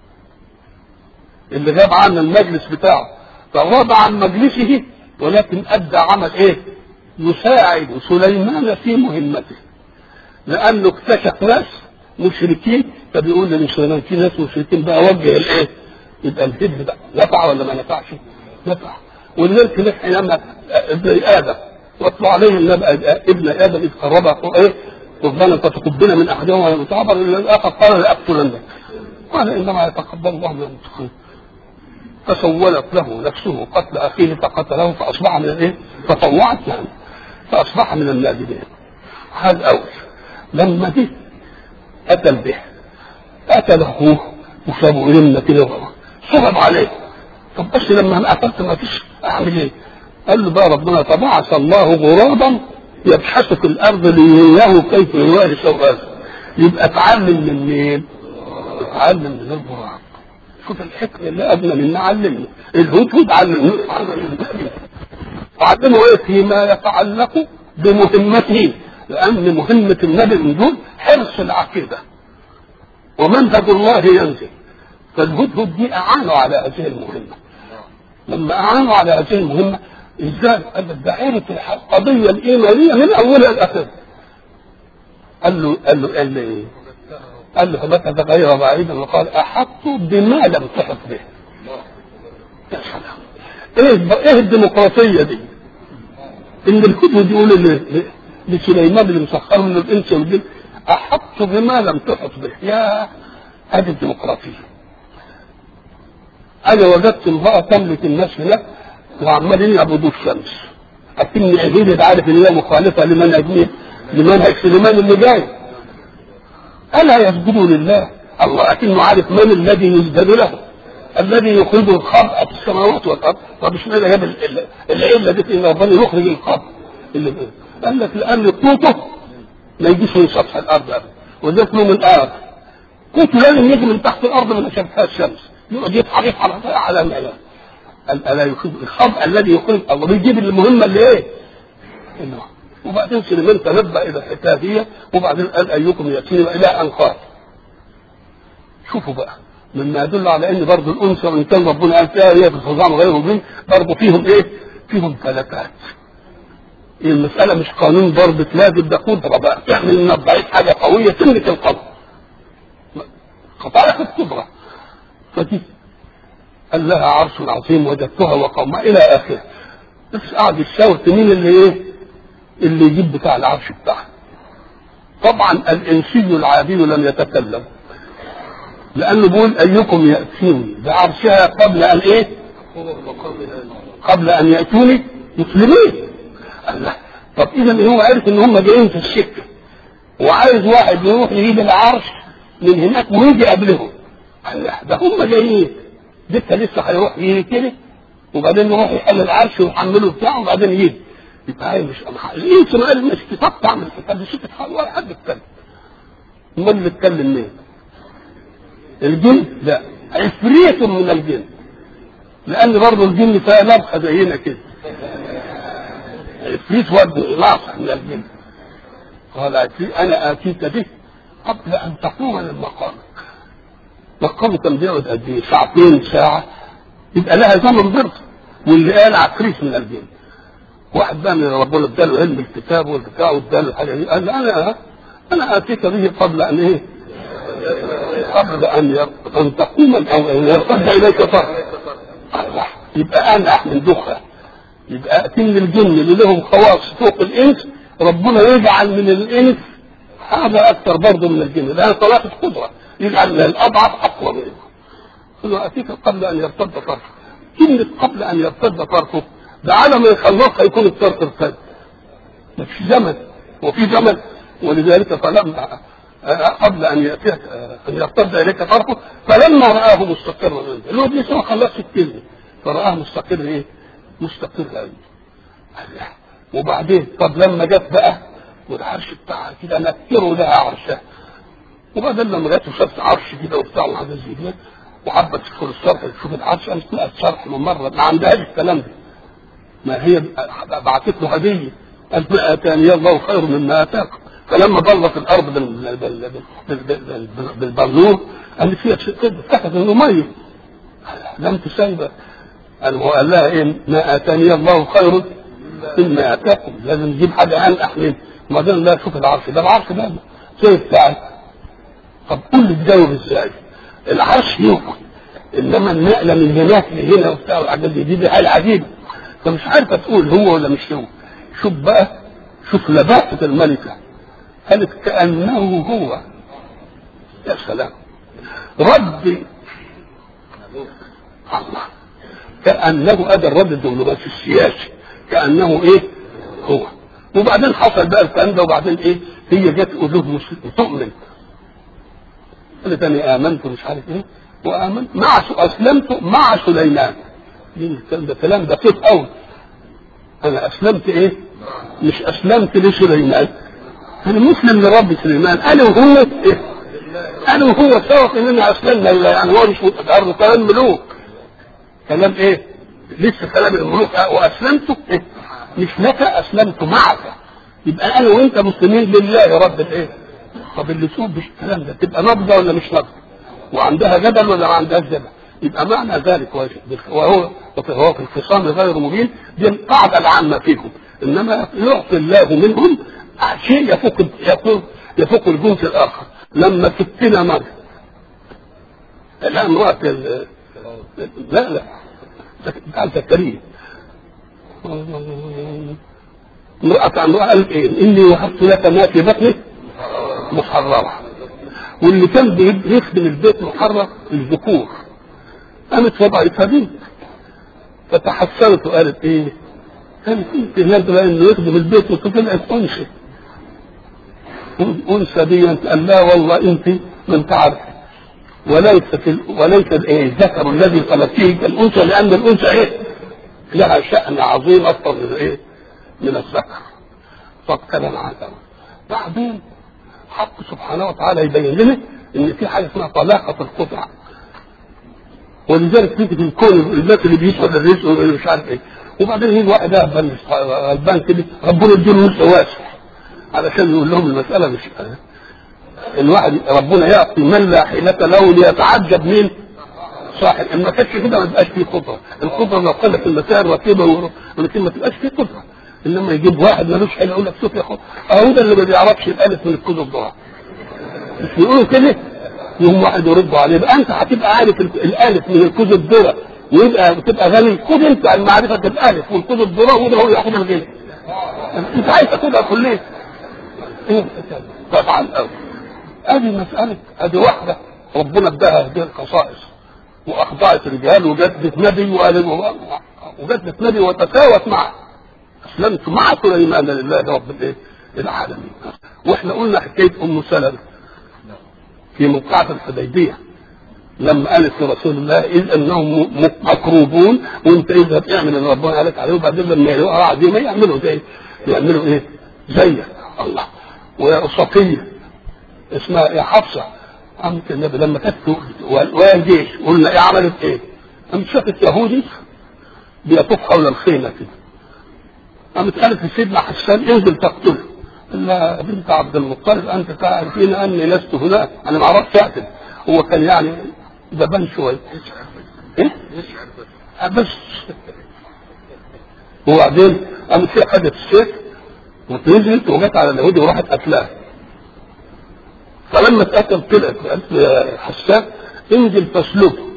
اللي غاب عن المجلس بتاعه فغاب عن مجلسه ولكن أدى عمل إيه؟ يساعد سليمان في مهمته لأنه اكتشف ناس مشركين فبيقول لسليمان في ناس مشركين بقى وجه الإيه؟ يبقى الهد بقى نفع ولا ما نفعش؟ نفع ولذلك نحن لما ابن ادم واطلع عليه النبأ ابن ادم اذ قرب ايه ربنا تتقبل من احدهما وتعبر الى الاخر قال لاقتلنك قال انما يتقبل الله من المتقين فسولت له نفسه قتل اخيه فقتله فاصبح من الايه؟ فطوعت يعني فاصبح من النادمين هذا اول لما جه قتل به قتل اخوه وسابوا يمنى كده صعب عليه طب بس لما قتلت ما فيش اعمل ايه؟ قال له بقى ربنا فبعث الله غرابا يبحث في الارض ليريه كيف يواري سوءاته يبقى اتعلم من مين؟ اتعلم من الغراب شوف الحكمه اللي ادنى من علمني الهدهد علمني وعلمه ايه فيما يتعلق بمهمته لان مهمه النبي من دول حرص العقيده ومنهج الله ينزل فالهدهد دي اعانوا على هذه المهمه لما اعانوا على هذه المهمه ازاي؟ قال لك ده عرف القضيه الايمانيه من اولها لاخرها قال له قال له قال له ايه؟ قال له فمكث غير بعيد وقال احطت بما لم تحط به يا سلام ايه ايه الديمقراطيه دي؟ ان الهدهد يقول ل- ل- لسليمان اللي مسخر من الانس والجن احط بما لم تحط به يا هذه الديمقراطيه انا وجدت امراه تملك الناس هناك وعمالين يعبدوا الشمس لكن عبيد عارف ان هي مخالفه لمنهج مين؟ لمنهج سليمان اللي جاي الا يسجدوا لله الله لكنه عارف من الذي يسجد له الذي يخرج الخبء في السماوات والارض طب اشمعنى جاب ال- ال- العله دي في ان ربنا يخرج الخبء اللي قال لك لان قوته ما يجيش من سطح الارض ابدا وذلك له من الارض قوته لازم يجي من تحت الارض من شبكها الشمس يقعد يطحن يطحن على ما قال الا يخرج الخبء الذي يخرج الله بيجيب المهمه اللي ايه؟ إنه. وبعدين سليمان تنبأ الى الحكايه دي وبعدين قال ايكم ياتيني الى ان قال شوفوا بقى مما يدل على ان برضه الانثى وان كان ربنا قال فيها هي في الخزعم غير مبين برضه فيهم ايه؟ فيهم فلتات. المسألة مش قانون ضرب لازم ده قدرة بقى تعمل من الضعيف حاجة قوية تملك القلب. خطايا الكبرى. فدي قال لها عرش عظيم وجدتها وقومها إلى آخره. بس قعد يشاور مين اللي إيه؟ اللي يجيب بتاع العرش بتاعها. طبعا الإنسي العادي لم يتكلم. لأنه بيقول أيكم يأتيني بعرشها قبل أن إيه؟ قبل أن يأتوني مسلمين. الله طب إذا هو عارف إن هم جايين في السكة وعايز واحد يروح يجيب العرش من هناك ويجي قبلهم. الله ده هم جايين. لسه لسه هيروح يجي كده وبعدين يروح يحل العرش ويحمله بتاعه وبعدين يجي. يبقى هاي مش الانس ما قال مش كتاب تعمل كتاب مش كتاب ولا حد يتكلم. امال اللي اتكلم مين؟ الجن لا عفريت من الجن لان برضه الجن فيها لبخه زينا كده عفريت ود ناصح من الجن قال عفريت انا اتيك به قبل ان تقوم من مقامك مقامك كان بيقعد قد ايه؟ ساعتين ساعه يبقى لها زمن برضه واللي قال عفريت من الجن واحد بقى من ربنا اداله علم الكتاب والبتاع واداله الحاجه دي قال انا انا اتيك به قبل ان ايه؟ قبل ان ير- ان تقوم او ان يرتد اليك طرف الله يبقى انا احمل دخه يبقى اتم الجن اللي لهم خواص فوق الانس ربنا يجعل من الانس هذا اكثر برضه من الجن لان صلاه قدره يجعل من الاضعف اقوى منه قل له اتيك قبل ان يرتد طرفه كلمه قبل ان يرتد طرفه ده على ما يخلصها يكون الطرف ارتد مفيش زمن وفي زمن ولذلك فلما قبل ان ياتيك ان يرتد اليك طرفه فلما راه مستقرا عنده اللي هو لسه ما خلصش الكلمه فراه مستقر ايه؟ مستقر عنده وبعدين طب لما جت بقى والعرش بتاعها كده نكروا لها عرشها وبعدين لما جت وشافت عرش كده وبتاع وحاجات زي كده وحبت تدخل الشرح تشوف العرش قالت لقت شرح ممرض ما عندهاش الكلام ده ما هي بعتت له هديه قالت ما اتاني الله خير مما اتاكم فلما ضلت الارض بال- بال- بال- بال- بال- بال- بالبلور قالت فيها اتخذ انه ميه لم تسيبه قال هو قال لها ايه ما اتاني الله خير مما اتاكم لازم نجيب حاجه عن احلام وبعدين لا شوف العرش ده العرش ده زي بتاعك طب قول لي تجاوب ازاي العرش يمكن انما النقله من هناك لهنا وبتاع والحاجات دي دي حاجه عجيبه فمش عارفه تقول هو ولا مش هو شوف بقى شوف لباقه الملكه قالت كانه هو يا سلام رد الله كانه ادى الرد الدبلوماسي السياسي كانه ايه هو وبعدين حصل بقى الكلام ده وبعدين ايه هي جت قلوب مسلم تؤمن قالت انا امنت مش عارف ايه وامنت مع اسلمت مع سليمان دي الكلام ده كلام دقيق قوي انا اسلمت ايه مش اسلمت لسليمان انا مسلم لرب سليمان انا وهو ايه انا وهو سوا اننا اسلمنا لله يعني هو مش متقرر كلام ملوك كلام ايه لسه كلام الملوك واسلمت إيه؟ مش لك اسلمت معك يبقى انا وانت مسلمين لله رب الايه طب اللي تشوف بالكلام ده تبقى نبضه ولا مش نبضه وعندها جدل ولا ما عندهاش جدل يبقى معنى ذلك وهو وهو في الخصام غير مبين دي القاعده العامه فيكم انما يعطي الله منهم شيء يفوق يفوق يفوق الجنس الاخر لما ستنا مره لا امرأة ال- لا لا بتاع زكريا امرأة امرأة قال ايه اني وهبت لك ما في بطنك محررة واللي كان بي- بيخدم البيت محرر الذكور قامت وضعتها بنت فتحسنت وقالت ايه كانت انت نادرة انه يخدم البيت وطلعت انثى انثى دي قال لا والله انت من تعرف وليس في وليس الايه الذكر الذي خلقته كالانثى لان الانثى ايه لها شأن عظيم اكثر من ايه من الذكر فكلام هذا بعدين حق سبحانه وتعالى يبين لنا ان في حاجه اسمها طلاقه القطع ولذلك تيجي في الكون الناس اللي بيشهد الرزق واللي مش عارف ايه وبعدين يجي واحد غلبان غلبان كده ربنا يديله نص واسع علشان يقول لهم المساله مش الواحد ربنا يعطي من لا حيلة له ليتعجب من صاحب ان ما كانش كده ما تبقاش فيه قدره القدره لو قلت المسائل رتيبه ولكن ما تبقاش فيه قدره انما يجيب واحد ملوش حيله يقول لك شوف يا اخو اهو ده اللي ما بيعرفش الالف من الكتب ده مش بيقولوا كده يوم واحد يرد عليه بقى انت هتبقى عارف ال- الالف من الكتب دول ويبقى بتبقى غني خد انت عن معرفه الالف والكتب دول وده هو ياخد الغنى انت عايز تاخدها كليه ايه طبعا قوي ادي مساله ادي واحده ربنا اداها هذه الخصائص واخضعت رجال وجدت نبي وقال وجدت نبي وتساوت معه اسلمت مع سليمان لله رب الايه العالمين واحنا قلنا حكايه ام سلمه في موقعة الحديبيه لما قالت لرسول الله اذ انهم م- مكروبون وانت اذهب اعمل اللي ربنا قالك عليه وبعدين لما يقع عزيمه يعملوا زي يعملوا ايه؟ زيك الله وصفيه اسمها ايه حفصه قامت النبي لما كانت ويا الجيش قلنا ايه عملت ايه؟ قامت شافت يهودي بيطوف حول الخيمه كده قامت قالت لسيدنا حسان انزل تقتله قال لها بنت عبد المطلب انت تعرفين اني لست هناك انا ما اعرفش اقتل هو كان يعني جبان شويه ايه؟ بس وبعدين قامت هي خدت السيف ونزلت وجت على اليهودي وراحت قتلها فلما اتقتل طلعت قالت له يا حسان انزل فاسلبه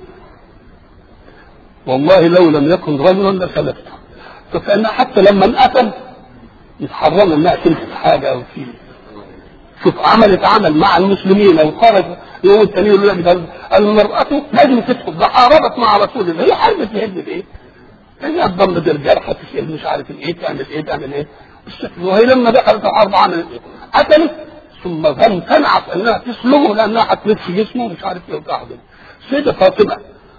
والله لو لم يكن رجلا لسلبته فكأنها حتى لما انقتل يتحرم انها تمسك حاجه او في شوف عملت عمل مع المسلمين او خرج يوم الثاني يقول لك ده المرأة لازم تدخل ده حاربت مع رسول الله هي حاربت تهد بايه؟ هي تضمد الجرح تشيل مش عارف ايه تعمل ايه تعمل ايه بالشكل وهي لما دخلت الحرب عملت ايه؟ قتلت ثم امتنعت انها تسلمه لانها هتلف جسمه ومش عارف ايه وبتاع ده. السيده فاطمه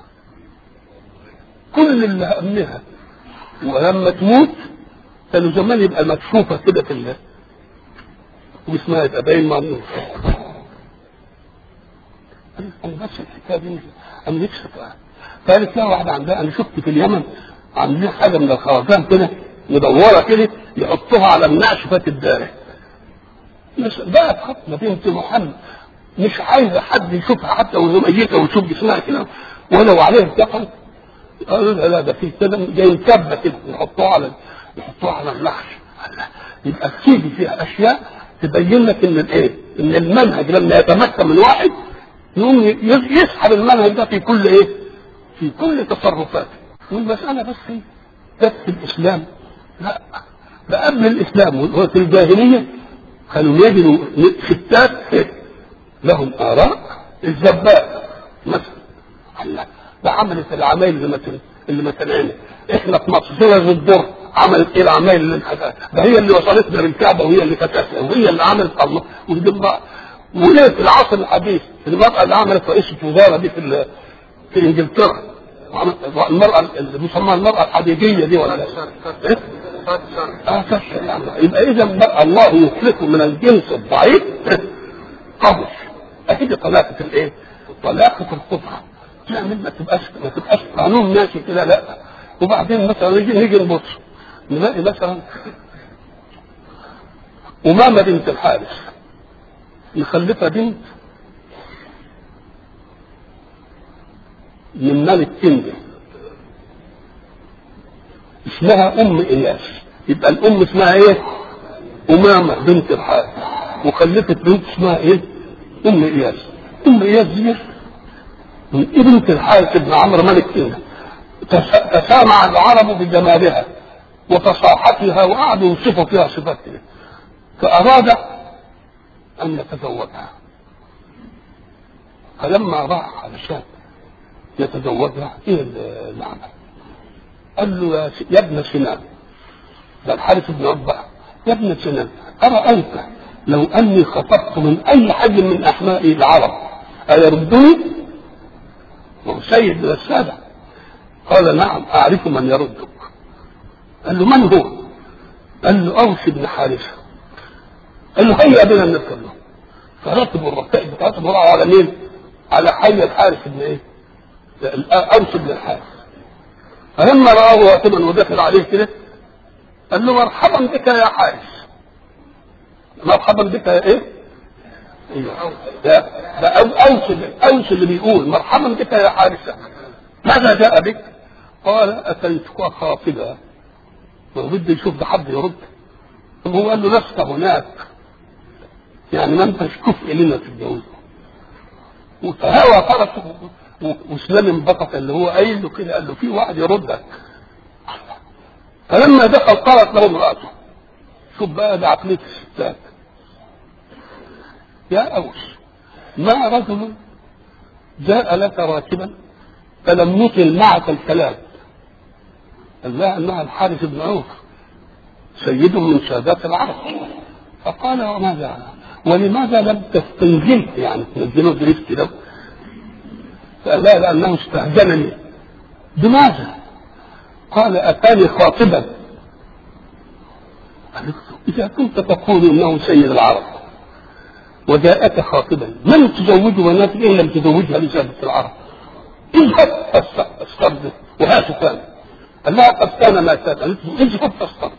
كل اللي همها ولما تموت كانوا زمان يبقى مكشوفه كده في الله واسمها يبقى باين ممنوع انا بس الحكايه دي انا نفسي قالت لها واحده عندها انا شفت في اليمن عاملين حاجه من الخرزان كده مدوره كده يحطوها على النعشفه الدارة بس بقى فاطمه بنت محمد مش عايزه حد يشوفها حتى وهي ميته ويشوف جسمها كده ولو عليه الدقن قالوا لا لا ده في كده جاي كبه كده يحطوها على يحطوها على النحش يبقى تيجي فيها اشياء تبين لك ان الايه؟ ان المنهج لما يتمكن من واحد يقوم ي- يسحب المنهج ده في كل ايه؟ في كل تصرفاته والمسألة بس هي بس في الإسلام لا ده قبل الإسلام وفي الجاهلية كانوا يجدوا ستات لهم آراء الزباء مثلا الله ده عملت العمايل اللي ما تن- اللي ما تنعمل احنا في مصر سيرة الدر عملت ايه العمايل اللي انحكى ده هي اللي وصلتنا للكعبه وهي اللي كانت أسلم وهي اللي عملت الله ودي بقى وليه في العصر الحديث المرأة اللي عملت رئيسة وزارة دي في ال- في انجلترا وعملت- المرأة اللي بيسموها المرأة الحديدية دي ولا ايه؟ اه فشل يعني يبقى اذا بقى الله يخلقه من الجنس الضعيف قبل اكيد طلاقة الايه؟ طلاقة القطعة تعمل ما تبقاش ما تبقاش قانون ماشي كده لا وبعدين مثلا نيجي نيجي نبص نلاقي مثلا أمامة بنت الحارث مخلفه بنت من ملك كندي اسمها ام اياس يبقى الام اسمها ايه امامه بنت الحارث وخلفت بنت اسمها ايه ام اياس ام اياس دي من ابنة الحارث بن عمرو ملك كندي تس- تسامع العرب بجمالها وفصاحتها وقعدوا يوصفوا فيها صفاتها فأراد أن يتزوجها فلما راح علشان يتزوجها ايه اللي عمل؟ قال له يا, س- يا ابن سنان ده الحارث بن عقبة يا ابن سنان أرأيت لو أني خطبت من أي حي من أحماء العرب أيردني؟ وهو سيد من السادة قال نعم أعرف من يردك قال له من هو؟ قال له أوس بن حارثة قال له هيا بنا نركب له فرتبوا الركائب بتاعتهم وراحوا على مين؟ على حي الحارث بن ايه؟ أوس بن الحارث فلما رآه راكبا ودخل عليه كده قال له مرحبا بك يا حارث مرحبا بك يا ايه؟ ايوه ده ده أو- اوس اوس اللي بيقول مرحبا بك يا حارثه ماذا جاء بك؟ قال اتيتك خاطبا ما هو بده يشوف ده حد يرد ثم هو قال له لست هناك يعني ما انتش كفء لنا تتجوز وتهاوى فرسه و- وسلام انبسط اللي هو قايل له كده قال له في واحد يردك فلما دخل قالت له امراته شوف بقى ده عقليه الستات يا اوس ما رجل جاء لك راكبا فلم يطل معك الكلام قال لها انها الحارث بن عوف سيد من سادات العرب فقال وماذا ولماذا لم تستنزله يعني تنزله دريفت له فقال لا لانه استهزنني بماذا قال اتاني خاطبا قالت له اذا كنت تقول انه سيد العرب وجاءك خاطبا من تزوج بناتك ان لم تزوجها لسادة العرب اذهب فاسترد وهات كان قال لها قد كان ما كان قالت له اذهب فاسترد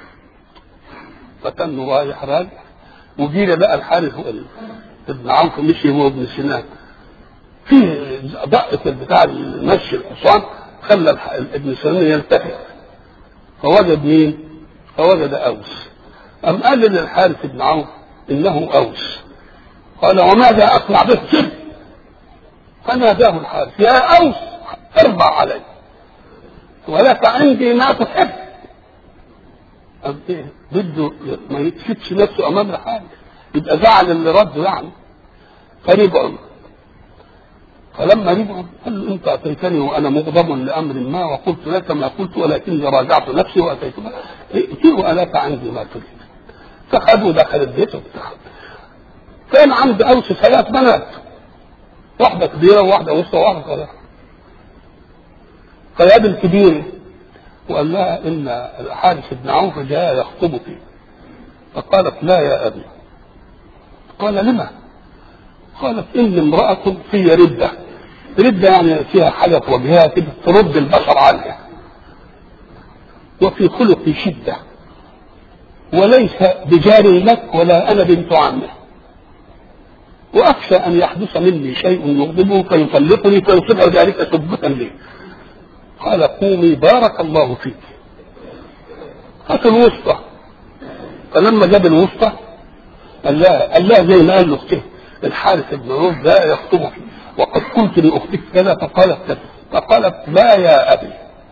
فكان رايح راجع وجينا بقى الحارث هو ال- ابن عوف مشي هو ابن سنان في دقة بتاع المشي الحصان خلى الح- ابن سنان يلتفت فوجد مين؟ فوجد اوس أم قال للحارث بن عوف إنه أوس قال وماذا أصنع به سر فناداه الحارث يا أوس اربع علي ولك عندي ما تحب قال إيه بده ما يكشفش نفسه أمام الحارث يبقى زعل اللي رده يعني فرجعوا فلما رجعوا قال له انت اتيتني وانا مغضب لامر ما وقلت لك ما قلت ولكني راجعت نفسي واتيتك ائتي والك عندي ما تريد فخذوا دخل البيت واتخذ كان عند اوس ثلاث بنات واحده كبيره وواحده وسطى وواحده صغيره فيد الكبيره وقال لها ان الحارث بن عوف جاء يخطبك فقالت لا يا ابي قال لما قالت إني امرأة في ردة ردة يعني فيها حاجة في وجهها كده ترد البشر عنها وفي خلقي شدة وليس بجار لك ولا أنا بنت عمه وأخشى أن يحدث مني شيء يغضبه فيطلقني فيصبح ذلك سبة لي قال قومي بارك الله فيك هات الوسطى فلما جاب الوسطى قال لها قال لها زي ما قال لاخته الحارث بن عوف جاء يخطبك وقد قلت لاختك كذا فقالت كذا فقالت لا يا ابي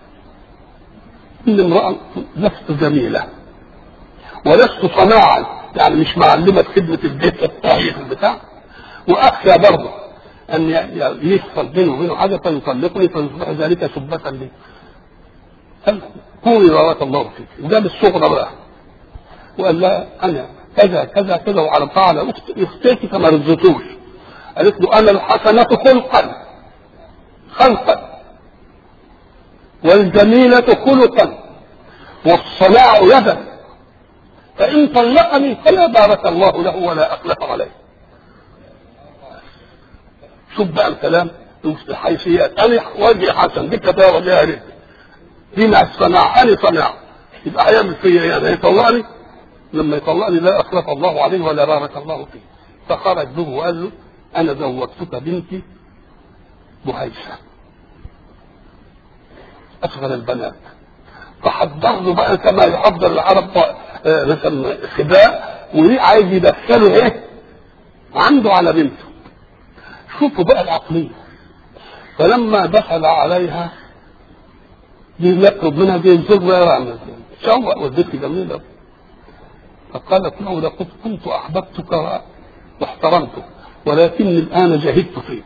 ان امراه لست جميله ولست صناعا يعني مش معلمه خدمه البيت الطاهيه البتاع واخشى برضه ان ي- يحصل بينه وبينه حاجه فيطلقني فيصبح ذلك سبة لي قال قولي بارك الله فيك وجاب الصغرى بقى وقال لها انا كذا كذا كذا وعلى على اخت اختك فما رضيتوش قالت له انا الحسنة خلقا خلقا والجميلة خلقا والصلاع يدا فإن طلقني فلا بارك الله له ولا أخلف عليه شوف بقى الكلام الحيثيات أنا وجهي حسن دي كتاب وجهها رزق دي مع الصناعة أنا صناعة يبقى هيعمل فيا يعني هيطلقني لما يطلقني لا أخلف الله عليه ولا بارك الله فيه فخرج به وقال له انا زوجتك بنتي بهيسه اصغر البنات فحضر له بقى كما يحضر العرب آه، مثلا خباء وليه عايز يدخله ايه عنده على بنته شوفوا بقى العقليه فلما دخل عليها دي يطلب منها دي ينزل يا رعمة شوق والبنت جميلة فقالت له لقد كنت أحببتك واحترمتك ولكني الآن جهدت فيك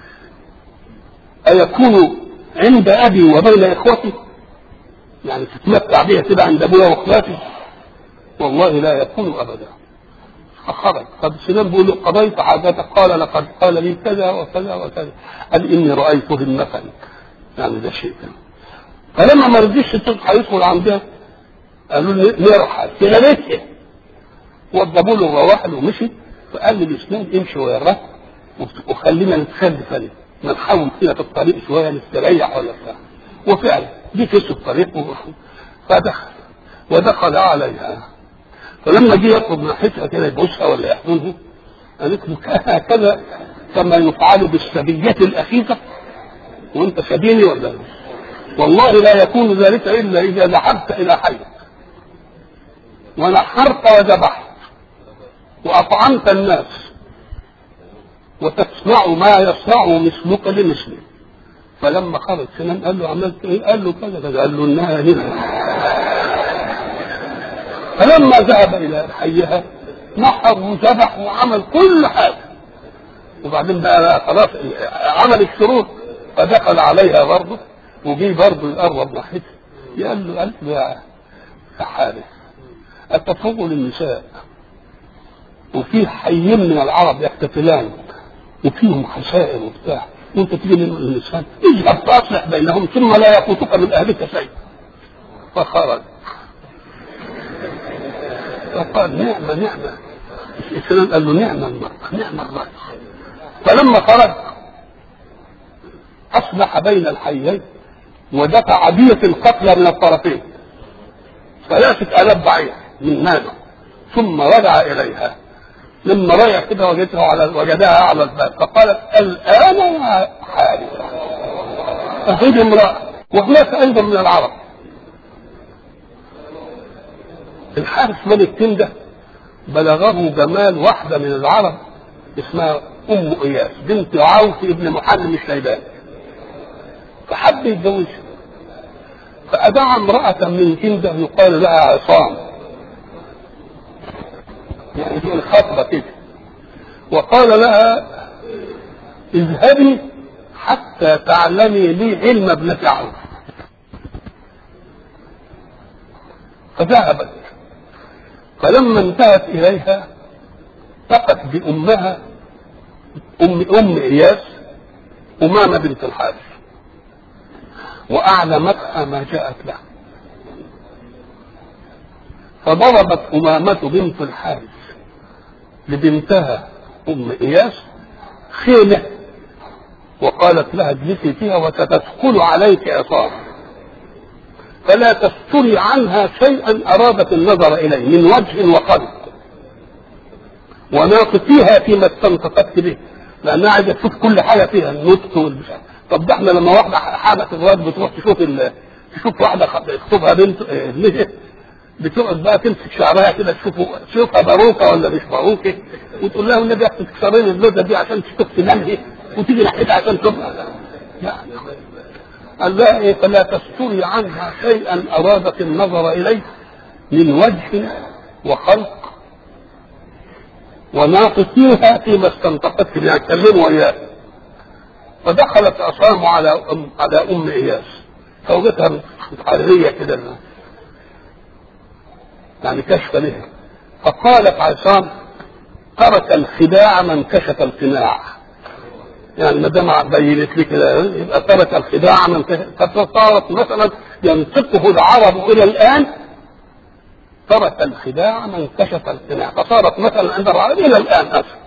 أيكون عند أبي وبين إخوتي يعني تتمتع بها كده عند أبويا وإخواتي والله لا يكون أبدا فخرج طب سنان بيقول له قضيت حاجتك قال لقد قال لي كذا وكذا وكذا قال إني رأيت همتك يعني ده شيء كده فلما ما رضيش تصحى يدخل عندها قالوا له نرحل كده ليه وضبوا له الرواحل ومشي فقال لي الاسلام امشي وياه وخلينا نتخلى ثاني ما نحاول كده في الطريق شويه نستريح ولا بتاع وفعلا جه في الطريق و- فدخل ودخل عليها فلما جه يطلب ناحيتها كده يبوسها ولا يحضنها قالت له هكذا كما يفعل بالسبية الأخيفة وأنت سبيني ولا لا؟ والله لا يكون ذلك إلا إذا ذهبت إلى حيك ونحرت وذبحت وأطعمت الناس وتسمع ما يصنع مثلك لمثله فلما خرج سنان قال له عملت ايه؟ قال له كذا كذا قال له انها هنا فلما ذهب الى حيها نحر وذبح وعمل كل حاجه وبعدين بقى, بقى خلاص عمل الشروط فدخل عليها برضه وجي برضه يقرب ناحيتها قال له قال له يا يا حارس التفضل النساء وفي حيين من العرب يقتتلان وفيهم خسائر وبتاع وانت تيجي للنساء اذهب فاصلح بينهم ثم لا يفوتك من اهلك شيء فخرج فقال نعمة نعمة الإسلام قال له نعمة المرأة نعمة الرجل فلما خرج أصلح بين الحيين ودفع دية القتلى من الطرفين ثلاثة آلاف بعير من ماله ثم رجع إليها لما رجع كده وجدها على وجدها على الباب فقالت الآن يا حارثة فهي امرأة وهناك أيضا من العرب الحارث ملك كندة بلغه جمال واحدة من العرب اسمها أم إياس بنت عوف ابن محمد الشيباني فحب يتجوزها فأدعى امرأة من كندة يقال لها عصام يعني دي الخطبة كده وقال لها اذهبي حتى تعلمي لي علم ابنة عوف فذهبت فلما انتهت إليها تقت بأمها أم أم إياس أمامة بنت الحارث وأعلمتها ما جاءت له فضربت أمامة بنت الحارث لبنتها أم إياس خيمة وقالت لها اجلسي فيها وستدخل عليك عصابة فلا تستري عنها شيئا أرادت النظر إليه من وجه وقلب وناقصيها فيما استنطقت به لأنها عايزة تشوف كل حاجة فيها النطق والبشر طب ده احنا لما واحدة حابت الواد بتروح تشوف ال... تشوف واحدة تخطبها بنت ابنها بتقعد بقى تمسك شعرها كده تشوفه تشوفها باروكه ولا مش باروكه وتقول لها النبي اختك تكسرين اللوزه دي عشان تشوف سنانها وتيجي ناحيتها عشان تبقى يعني قال لها ايه فلا تستري عنها شيئا ارادت النظر اليه من وجه وخلق وناقصيها فيما استنطقت به كلموا اياه فدخلت عصام على أم على ام اياس فوجدتها متحريه كده يعني كشف لها فقالت عصام ترك الخداع من كشف القناع يعني ما دام بينت لي كده يبقى ترك الخداع من فصارت مثلا ينطقه العرب الى الان ترك الخداع من كشف القناع فصارت مثلا عند العرب الى الان اصلا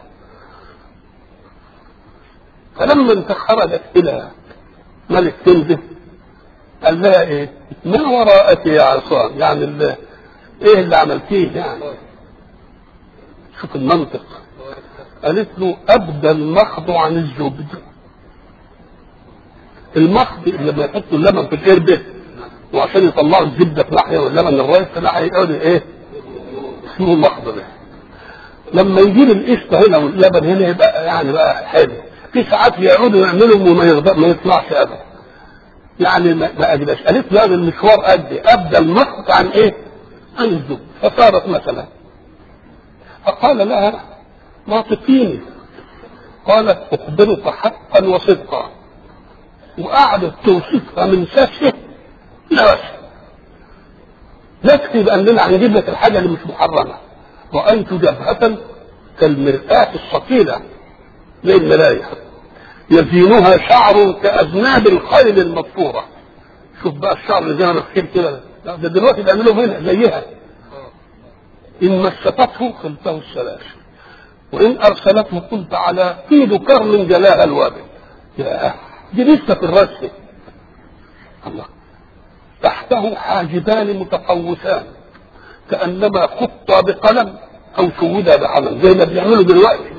فلما انت خرجت الى ملك كنده قال لها ايه؟ ما وراءك يا عصام؟ يعني اللي ايه اللي عملتيه يعني؟ شوف المنطق قالت له ابدى المخض عن الزبد المخض لما يحطوا اللبن في القربة وعشان يطلعوا الزبدة في ناحية واللبن الرايح في ناحية يقعدوا ايه اسمه المخض ده لما يجيب القشطة هنا واللبن هنا يبقى يعني بقى حلو في ساعات يقعدوا يعملوا وما يغضب ما يطلعش ابدا يعني ما ما اجدش قالت له هذا المشوار قد ابدا المخض عن ايه؟ عن الزبد فصارت مثلا فقال لها ما تقيني قالت اخبرك حقا وصدقا وقعدت توصفها من سفه لوسه نكتب اننا هنجيب لك الحاجه اللي مش محرمه رايت جبهه كالمرآة الثقيله زي الملايه يزينها شعر كاذناب الخيل المطفوره شوف بقى الشعر اللي زي ما الخيل كده لا ده دلوقتي بيعملوا منها زيها ان مسكته خلته السلاسل وان ارسلته قلت على قيد كرم جلاها الوابل يا دي لسه في الرسم الله تحته حاجبان متقوسان كانما خطا بقلم او سودا بعلم زي ما بيعملوا دلوقتي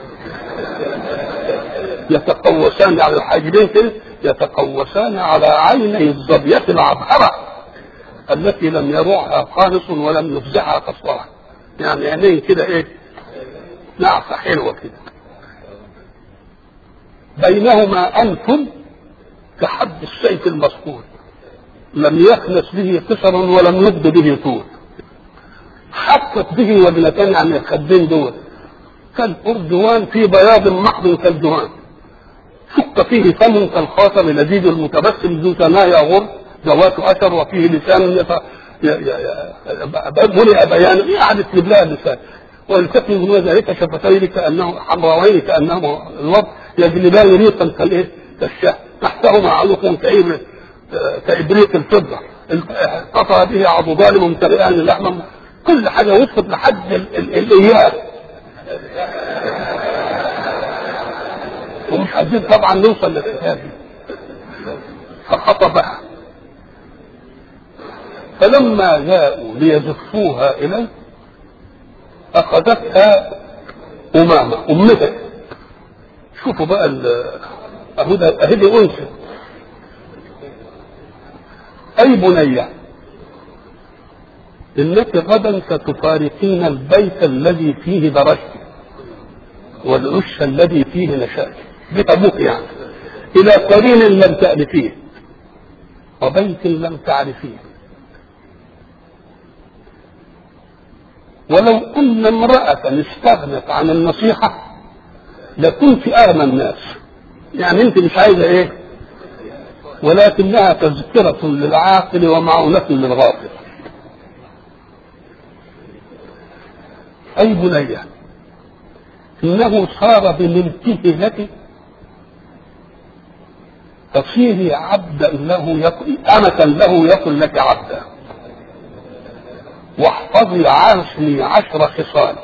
يتقوسان على الحاجبين كده يتقوسان على عيني الظبية العبهرة التي لم يروعها خالص ولم يفزعها قصرها يعني عينين كده ايه نعفة حلوة كده بينهما أنف كحد السيف المسطول لم يخلص به قصرا ولم يبد به طول حطت به وجنتان عن الخدين دول كالأردوان في بياض محض كالدهان شق فيه فم كالخاصم لذيذ المتبسم ذو ثنايا غر ذوات أثر وفيه لسان يف... ي... ي... ي... ملئ بيانا قعدت لله اللسان والتقي من ذلك شفتين كانه حمراوين كانهما الوضع يجلبان ريقا كالايه؟ كالشاه تحتهما علق كإبر كإبريق الفضة قطع به عضدان ممتلئان لحما كل حاجة وصفت لحد الإياب ومش عايزين طبعا نوصل للحكاية دي فخطبها فلما جاءوا ليزفوها إليه أخذتها أمامة أمتك شوفوا بقى أهو ده أهدي أنثى أي بنية إنك غدا ستفارقين البيت الذي فيه درجت والعش الذي فيه نشأت بتبوك يعني إلى قرين لم تألفيه وبيت لم تعرفيه ولو أن امرأة استغنت عن النصيحة لكنت أغنى الناس يعني أنت مش عايزة إيه ولكنها تذكرة للعاقل ومعونة للغافل أي بنية إنه صار بملكه لك تصيري عبدا له يقل أمة له يقل لك عبدا واحفظي عني عشر خصال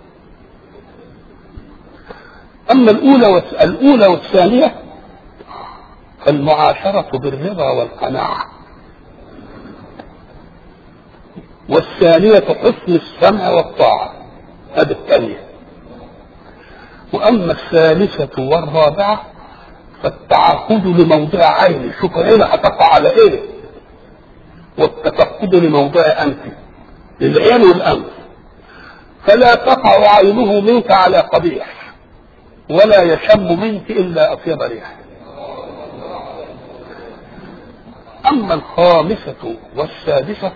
أما الأولى والس... الأولى والثانية فالمعاشرة بالرضا والقناعة والثانية حسن السمع والطاعة هذه الثانية وأما الثالثة والرابعة فالتعهد لموضع عين شوف هنا هتقع على ايه والتفقد لموضع أنف العين والأنف فلا تقع عينه منك على قبيح ولا يشم منك إلا أطيب ريح أما الخامسة والسادسة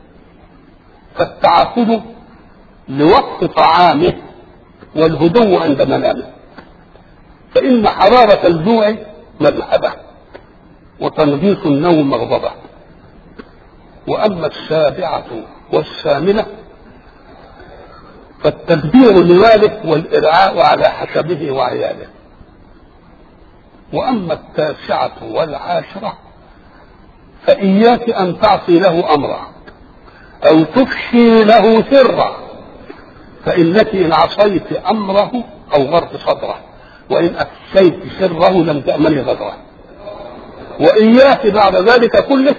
فالتعهد لوقت طعامه والهدوء عند منامه فإن حرارة الجوع مذهبة وتنغيص النوم مغضبة وأما السابعة والثامنة فالتدبير لماله والإرعاء على حسبه وعياله وأما التاسعة والعاشرة فإياك أن تعصي له أمرا أو تفشي له سرا فإنك إن عصيت أمره أوغرت صدره وإن أفشيت سره لم تأمني غدره وإياك بعد ذلك كله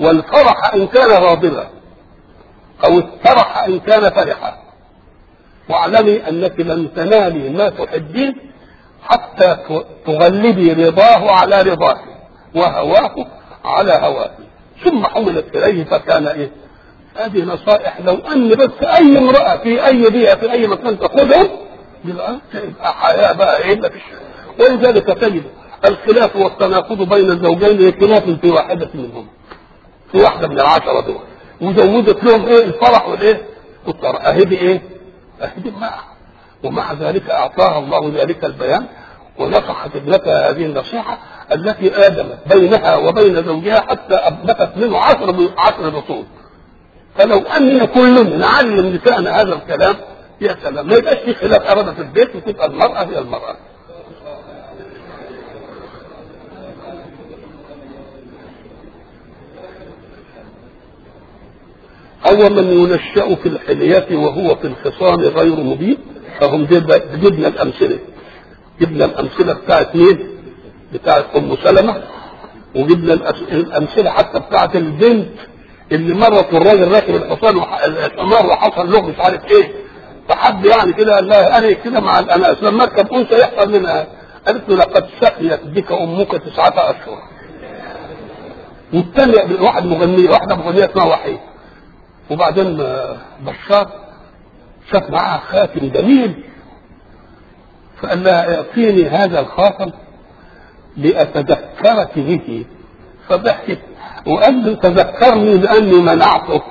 والفرح إن كان غاضبا أو الفرح إن كان فرحا واعلمي انك لن تنالي ما تحبين حتى تغلبي رضاه على رضاه وهواه على هواه ثم حملت اليه فكان ايه؟ هذه نصائح لو ان بس اي امراه في اي بيئه في اي مكان تاخذهم يبقى تبقى حياه بقى ايه ما فيش ولذلك تجد الخلاف والتناقض بين الزوجين خلاف في واحده منهم في واحده من العشره دول وزودت لهم ايه الفرح والايه والطرح اهي دي ايه؟ اهي دي معها ومع ذلك اعطاها الله ذلك البيان ونصحت ابنتها هذه النصيحه التي ادمت بينها وبين زوجها حتى انبتت منه عشر عشر بطون فلو اننا كلنا نعلم نسائنا هذا الكلام يا سلام ما يبقاش في خلاف ابدا في البيت وتبقى المراه هي المراه أو من ينشأ في الحلية وهو في الخصام غير مبين فهم جبنا الأمثلة جبنا الأمثلة بتاعت مين؟ بتاعت أم سلمة وجبنا الأمثلة حتى بتاعت البنت اللي مرت الراجل راكب الحصان الحمار وحصل له مش عارف ايه فحد يعني كده قال لها انا كده مع الاناس لما اركب انثى يحصل منها قالت له لقد سقيت بك امك تسعة اشهر والثانية واحد مغنية واحدة مغنية اسمها وحيد وبعدين بشار شاف معها خاتم جميل فقال لها اعطيني هذا الخاتم لأتذكرك به فضحكت وقال له تذكرني لأني منعته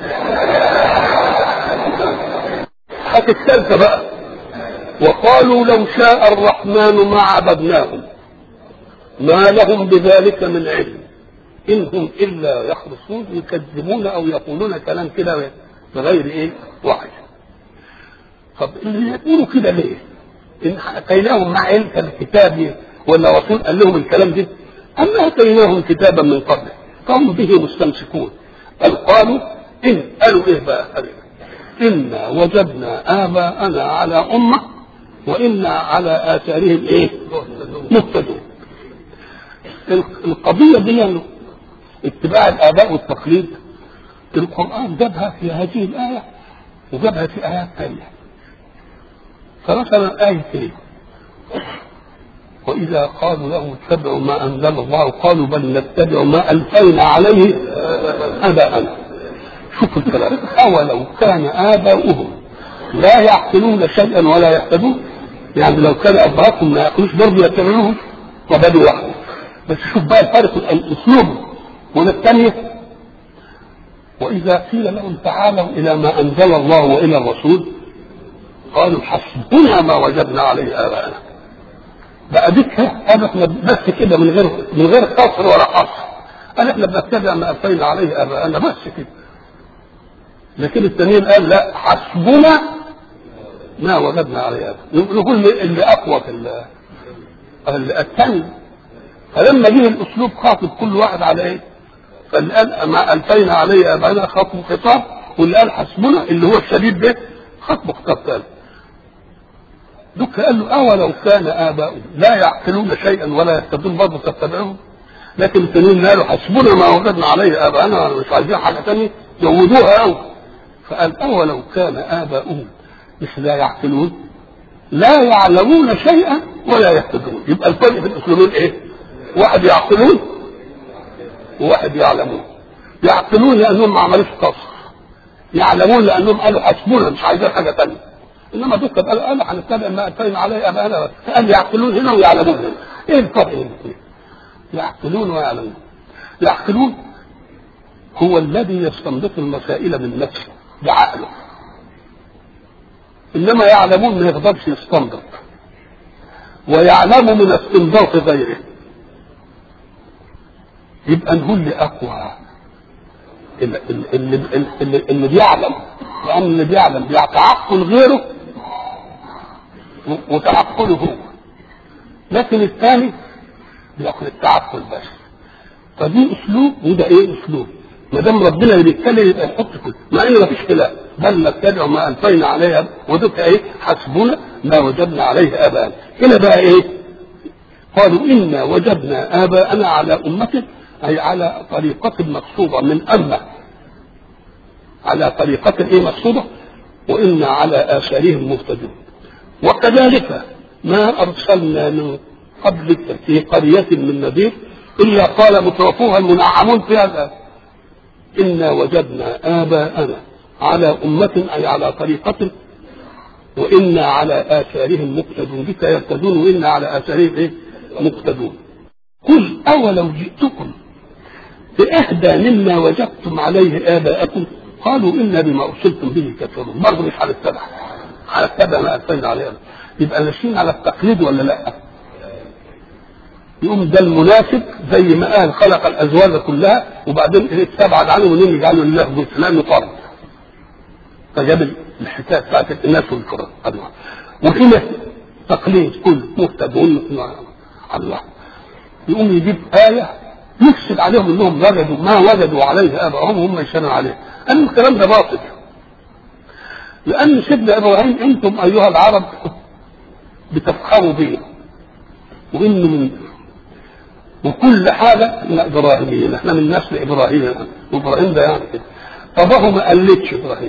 هات الثالثة بقى وقالوا لو شاء الرحمن ما عبدناهم ما لهم بذلك من علم إن هم إلا يخرصون يكذبون أو يقولون كلام كده بغير إيه وعي طب اللي يقولوا كده ليه؟ إن أتيناهم مع علم الكتاب ولا رسول قال لهم الكلام ده أما أتيناهم كتابا من قبل فهم به مستمسكون بل قالوا إن قالوا إيه بقى إنا وجدنا آباءنا على أمة وإنا على آثارهم إيه؟ مهتدون القضية دي اتباع الآباء والتقليد القرآن جابها في هذه الآية وجابها في آيات ثانية فمثلا آية إيه؟ وإذا قالوا له اتبعوا ما أنزل الله قالوا بل نتبع ما ألفينا عليه آباءنا شوفوا الكلام أولو كان آباؤهم لا يعقلون شيئا ولا يهتدون يعني لو كان أباءكم ما يعقلوش برضه يتبعوهم وبدوا واحد بس شوف بقى الفرق الأسلوب ولا الثانية وإذا قيل لهم تعالوا إلى ما أنزل الله وإلى الرسول قالوا حسبنا ما وجدنا عليه آباءنا بقى ديك قال احنا بس كده من غير من غير قصر ولا قصر قال احنا بنتبع ما ألفينا عليه آباءنا بس كده لكن التانيين قال لا حسبنا ما وجدنا عليه آباءنا نقول اللي أقوى في الثاني فلما جه الأسلوب خاطب كل واحد على إيه؟ فاللي قال ما ألفينا عليه آباءنا خطب خطاب واللي قال حسبنا اللي هو الشديد ده خطب خطاب ثاني دك قال له أولو كان آباؤهم لا يعقلون شيئا ولا يهتدون برضه تتبعهم لكن التانيين قالوا حسبنا ما وجدنا عليه آباءنا مش عايزين حاجة ثانية زودوها أوي فقال أولو كان آباؤهم مش لا يعقلون لا يعلمون شيئا ولا يهتدون يبقى الفرق في الأسلوبين إيه؟ واحد يعقلون وواحد يعلمون يعقلون لأنهم ما عملوش قصر يعلمون لأنهم قالوا حسبنا مش عايزين حاجة ثانية انما دول قال انا هنتبع ما اتينا عليه ابانا قال يعقلون هنا ويعلمون هنا ايه الفرق بين الاثنين؟ يعقلون ويعلمون يعقلون هو الذي يستنبط المسائل من نفسه بعقله انما يعلمون ما يقدرش يستنبط ويعلم من استنباط غيره يبقى نقول لي اقوى اللي, اللي, اللي, اللي بيعلم لان اللي بيعلم بيتعقل غيره وتعقله هو لكن الثاني بياخد التعقل بس فدي اسلوب وده ايه اسلوب ما دام ربنا اللي بيتكلم يبقى يحط كله مع ان مفيش خلاف بل نتبع ما الفينا عليها ودك ايه حسبنا ما وجدنا عليه اباءنا هنا بقى ايه قالوا انا وجدنا اباءنا على امه اي على طريقه مقصوده من امه على طريقه ايه مقصوده وإنا على آثارهم مهتدون وكذلك ما أرسلنا من قبلك في قرية من نذير إلا قال متوفوها المنعمون في هذا إنا وجدنا آباءنا على أمة أي على طريقة وإنا على آثارهم مقتدون بك يهتدون وإنا على آثارهم إيه؟ مقتدون قل أولو جئتكم بأهدى مما وجدتم عليه آباءكم قالوا إنا بما أرسلتم به كافرون برضه مش على التبع على التبع ما أرسلنا عليه يبقى ماشيين على التقليد ولا لا؟ يقوم ده المناسب زي ما قال خلق الازواج كلها وبعدين استبعد عنه ونين يجعله لله جزء لانه طرد فجاب الحكايه بتاعت الناس والكرة الله وهنا تقليد كل مهتدون الله يقوم يجيب آية يفسد عليهم انهم وجدوا ما وجدوا عليه ابائهم هم يشانوا عليه قال الكلام ده باطل لان سيدنا ابراهيم انتم ايها العرب بتفخروا به وانه من وكل حاجه من ابراهيميين احنا من نسل ابراهيم وابراهيم ده يعني كده فابوه ما قلدش ابراهيم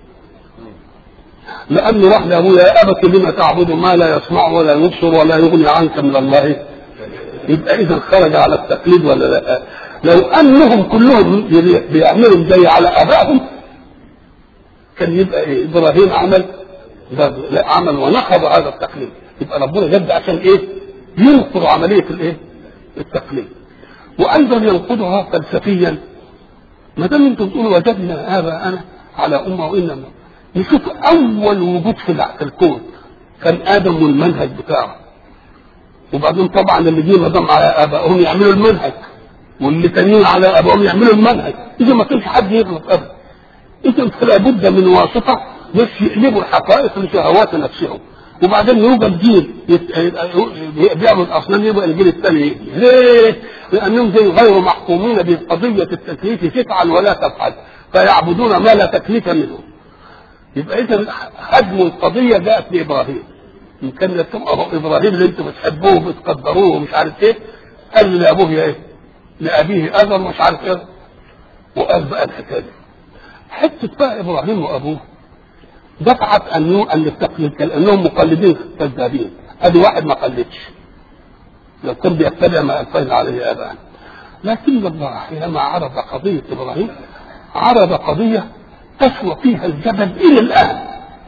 لانه راح لابوه يا ابت لما تعبد ما لا يسمع ولا يبصر ولا يغني عنك من الله يبقى اذا خرج على التقليد ولا لا لو انهم كلهم بيعملوا زي على ابائهم كان يبقى إيه؟ ابراهيم عمل لا عمل ونقض هذا التقليد يبقى ربنا جد عشان ايه ينقض عمليه الايه التقليد وايضا ينقضها فلسفيا ما دام انتم تقولوا وجدنا اباءنا على امه وانما نشوف اول وجود في الكون كان ادم والمنهج بتاعه وبعدين طبعا اللي جه ما دام على ابائهم يعملوا المنهج واللي تانيين على ابائهم يعملوا المنهج اذا ما كانش حد يغلط ابدا اذا فلا بد من واسطه بس يقلبوا الحقائق لشهوات نفسهم وبعدين يوجد جيل بيعبد اصنام يبقى الجيل الثاني يجي ليه؟ لانهم زي غير محكومين بقضيه التكليف تفعل ولا تفعل فيعبدون ما لا تكليف منه يبقى اذا هدم القضيه جاءت لابراهيم ان كان لكم ابراهيم اللي انتم بتحبوه وبتقدروه ومش عارف ايه قال لابوه ايه؟ لابيه اذر مش عارف ايه وقال بقى الحكايه دي حته بقى ابراهيم وابوه دفعت ان ان التقليد كانهم مقلدين كذابين ادي واحد ما قلدش لو كان بيتبع ما الفينا عليه اباءنا لكن الله حينما عرض قضيه ابراهيم عرض قضيه تسوى فيها الجبل الى الان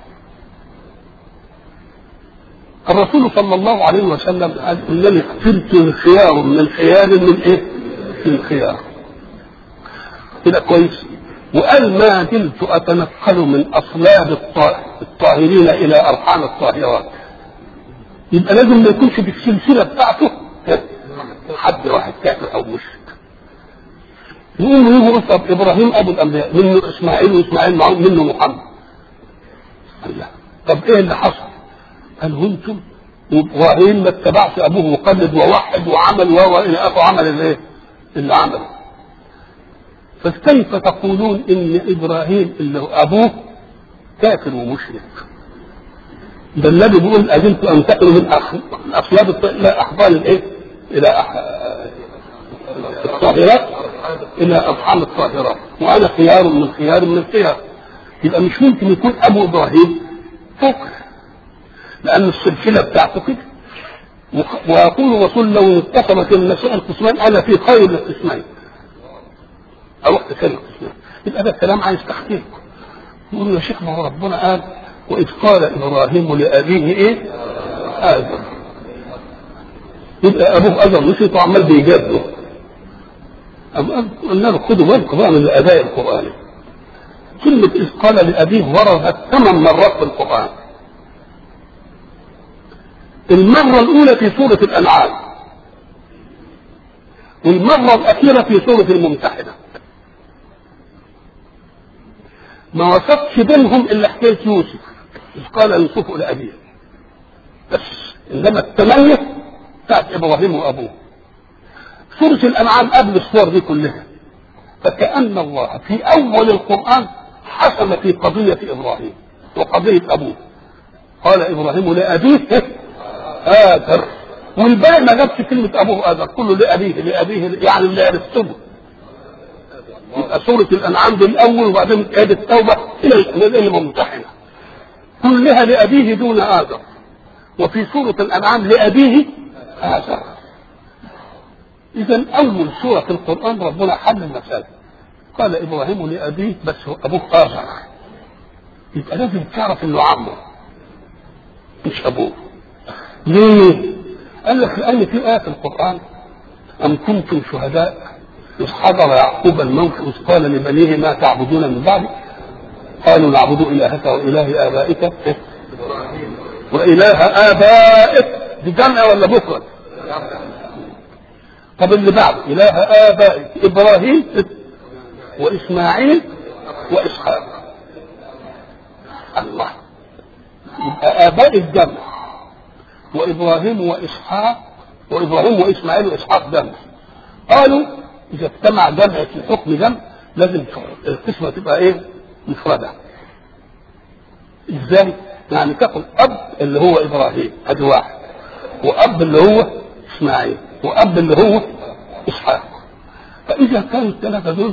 الرسول صلى الله عليه وسلم قال انني اخترت خيار من خيار من ايه؟ من خيار كده كويس وقال ما زلت اتنقل من اصلاب الطاهرين الى ارحام الطاهرات يبقى لازم ما يكونش في السلسله بتاعته حد واحد كافر او مشرك يقوم يجوا طب ابراهيم ابو الانبياء منه اسماعيل واسماعيل معهم منه محمد الله طب ايه اللي حصل؟ قال انتم وابراهيم ما اتبعش ابوه وقلد ووحد وعمل و الى اخره عمل الايه؟ اللي عمله فكيف تقولون ان ابراهيم اللي ابوه كافر ومشرك ده النبي بيقول اجلت انتقل من اصلاب الى احضان الايه؟ الى أح... الطاهرات الى ارحام الطاهرات وانا خيار من خيار من الخيار يبقى مش ممكن يكون ابو ابراهيم كافر لان السلسله بتاعته كده ويقول الرسول لو اتصلت المسائل قسمان انا في خير القسمين او وقت كان القسمين يبقى ده الكلام عايز تحقيق يقولوا يا شيخ ما هو ربنا قال واذ قال ابراهيم لابيه ايه؟ اذر يبقى ابوه اذر نسيت وعمال بيجادله قلنا له خدوا بالكم بقى من الاداء القراني كلمة إذ قال لأبيه وردت ثمان مرات في القرآن المرة الأولى في سورة الأنعام والمرة الأخيرة في سورة الممتحنة ما وصفش بينهم إلا حكاية يوسف إذ قال يوسف لأبيه بس إنما الثمانية بتاعت إبراهيم وأبوه سورة الأنعام قبل الصور دي كلها فكأن الله في أول القرآن حسم في قضية إبراهيم وقضية أبوه قال إبراهيم لأبيه آذر والباقي ما جابش كلمة أبوه آذر كله لأبيه لأبيه يعني اللي عرفته يبقى سورة الأنعام دي الأول وبعدين آية التوبة إلى الممتحنة كلها لأبيه دون آذر وفي سورة الأنعام لأبيه آذر إذا أول سورة في القرآن ربنا حل المسألة قال إبراهيم لأبيه بس هو أبوه آذر يبقى لازم تعرف إنه عمه مش أبوه ليه؟ قال لك لأن في آية في القرآن أم كنتم شهداء إذ حضر يعقوب الموت إذ قال لبنيه ما تعبدون من بعدي قالوا نعبد إلهك وإله آبائك وإله آبائك دي جمع ولا بكرة؟ طب اللي بعده إله آبائك إبراهيم وإسماعيل وإسحاق الله يبقى آباء الجمع وإبراهيم وإسحاق وإبراهيم وإسماعيل وإسحاق جمع قالوا إذا اجتمع جمع في حكم جمع لازم القسمة تبقى إيه؟ مفردة إزاي؟ يعني تاخد أب اللي هو إبراهيم أدي واحد وأب اللي هو إسماعيل وأب اللي هو إسحاق فإذا كانوا الثلاثة دول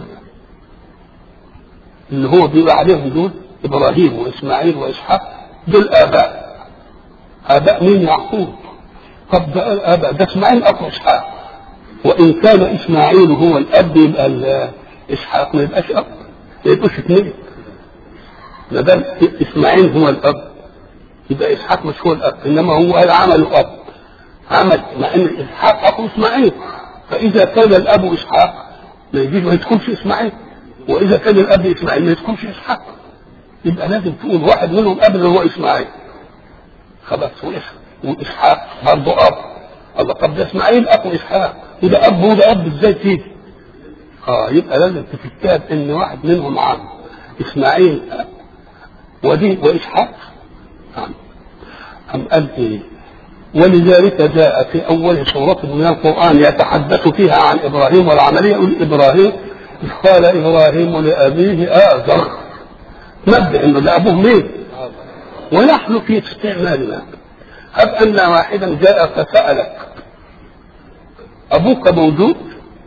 اللي هو بيبقى عليهم دول إبراهيم وإسماعيل وإسحاق دول آباء آباء مين يعقوب طب ده آباء ده إسماعيل أخو إسحاق وإن كان إسماعيل هو الأب يبقى إسحاق ما يبقاش أب ما يبقوش اثنين ما دام إسماعيل هو الأب يبقى إسحاق مش هو الأب إنما هو عمل أب عمل مع إن إسحاق أخو إسماعيل فإذا كان الأب إسحاق ما يجيش ما يدخلش إسماعيل وإذا كان الأب إسماعيل ما يدخلش إسحاق يبقى لازم تقول واحد منهم أب اللي هو إسماعيل خلاص وإسحاق برضه أب الله طب ده إسماعيل أخو إسحاق وده أب وده أب إزاي تيجي؟ اه يبقى لازم تتكاد ان واحد منهم عم اسماعيل ودي واسحاق عم أم قال ايه ولذلك جاء في اول سوره من القران يتحدث فيها عن ابراهيم والعمليه يقول ابراهيم إذ قال ابراهيم لابيه آزر نبه انه ده ابوه مين ونحن في استعمالنا هب ان واحدا جاء فسالك ابوك موجود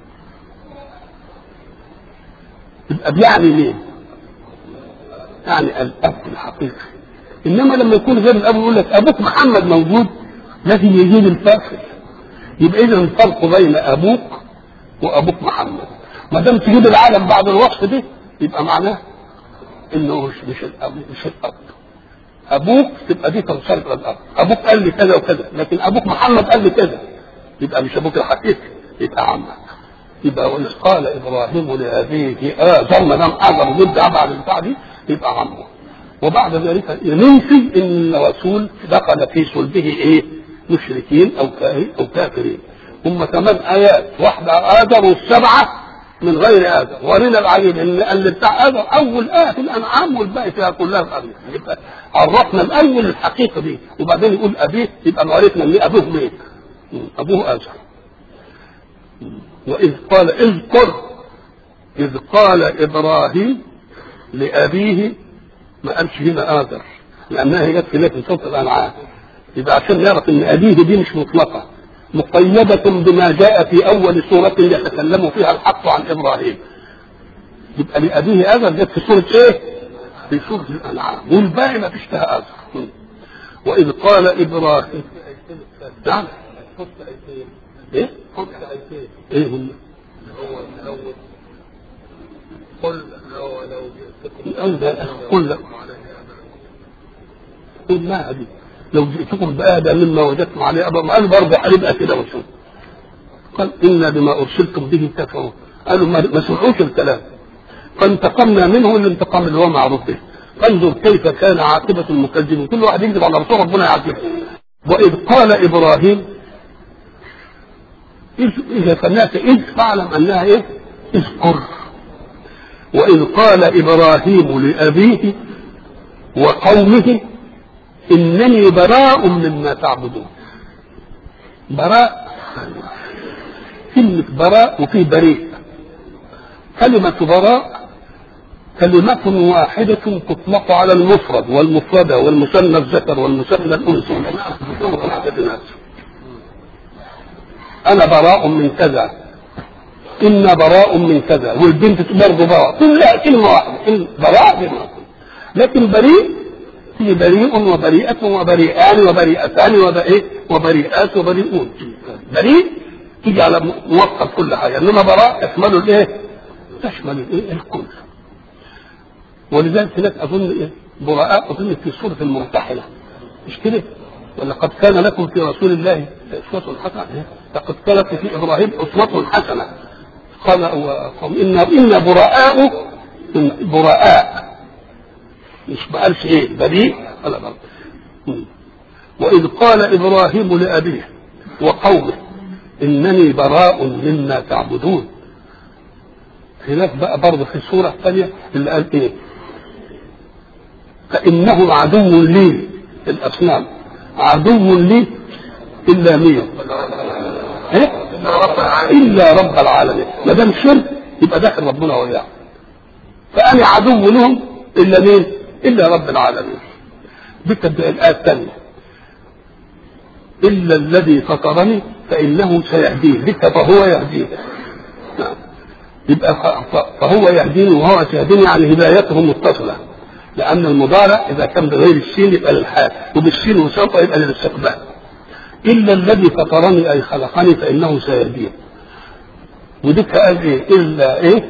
يبقى بيعني مين؟ يعني الاب الحقيقي انما لما يكون غير الاب يقول لك ابوك محمد موجود لازم يجيب الفاصل يبقى اذا الفرق بين ابوك وابوك محمد ما دام تجيب العالم بعد الوصف ده يبقى معناه انه مش مش الاب مش الاب ابوك تبقى دي توصلت للاب ابوك قال لي كذا وكذا لكن ابوك محمد قال لي كذا يبقى مش ابوك الحقيقي يبقى عمك يبقى وإذ قال إبراهيم لأبيه آزر ما دام آزر ضد أبعد البتاع دي يبقى عمه وبعد ذلك ننفي إن الرسول دخل في صلبه إيه؟ مشركين أو أو كافرين هم ثمان آيات واحدة آدم والسبعة من غير آدم ورينا العجيب إن اللي بتاع آدم أول آية في الأنعام والباقي فيها كلها في أبيه يبقى عرفنا الأول الحقيقة دي وبعدين يقول أبيه يبقى عرفنا إن أبوه مين؟ أبوه آزر وإذ قال اذكر إذ قال إبراهيم لأبيه ما قالش هنا آذر لأنها هي جت في ليلة صوت الأنعام يبقى عشان نعرف إن أبيه دي مش مطلقة مقيدة بما جاء في أول سورة يتكلم فيها الحق عن إبراهيم يبقى لأبيه آذر جت في سورة إيه؟ في سورة الأنعام والباقي ما فيش فيها آذر وإذ قال إبراهيم نعم ايه؟ ايه هم؟ الاول الاول قل لو لو قل لك قل ما أدري لو جئتكم بآدم مما وجدتم عليه أبا قال برضه هنبقى كده وشوف قال إنا بما أرسلتم به كفرون قالوا ما سمعوش الكلام فانتقمنا منه الانتقام اللي هو معروف به فانظر كيف كان عاقبة المكذبين كل واحد يكذب على رسول ربنا يعذبه وإذ قال إبراهيم إذا سمعت إذ فاعلم أنها إيه؟ اذكر وإذ قال إبراهيم لأبيه وقومه إنني براء مما تعبدون براء كلمة براء وفي بريء كلمة براء كلمة واحدة تطلق على المفرد والمفردة والمثنى الذكر والمثنى الأنثى انا براء من كذا ان براء من كذا والبنت برضه براء كلها كلمه واحده إن براء بما لكن بريء في بريء وبريئة وبريئان وبريئتان وبإيه وبريئات وبريئون بريء تيجي على موقف كل حاجة إنما براء تشمل الإيه؟ تشمل الإيه؟ الكل ولذلك هناك أظن إيه؟ براء أظن في سورة المرتحلة مش كده؟ ولقد كان لكم في رسول الله أسوة حسنة لقد كانت في إبراهيم أسوة حسنة قال وقوم إن إن براء براء مش ما قالش إيه بريء ولا بريء وإذ قال إبراهيم لأبيه وقومه إنني براء مما تعبدون هناك بقى برضه في السورة الثانية اللي قال إيه فإنه عدو لي الأصنام عدو لي إلا مين إيه؟ إلا رب العالمين ما دام شرك يبقى داخل ربنا وإياه فأنا عدو لهم إلا مين؟ إلا رب العالمين بتبدأ الآية الثانية إلا الذي فطرني فإنه سيهديه بك فهو يهديه نعم. يبقى فهو يهديني وهو سيهديني يعني هدايته متصلة لأن المضارع إذا كان بغير السين يبقى للحال وبالسين وسوف يبقى للاستقبال إلا الذي فطرني أي خلقني فإنه سيهدين وديك قال إيه إلا إيه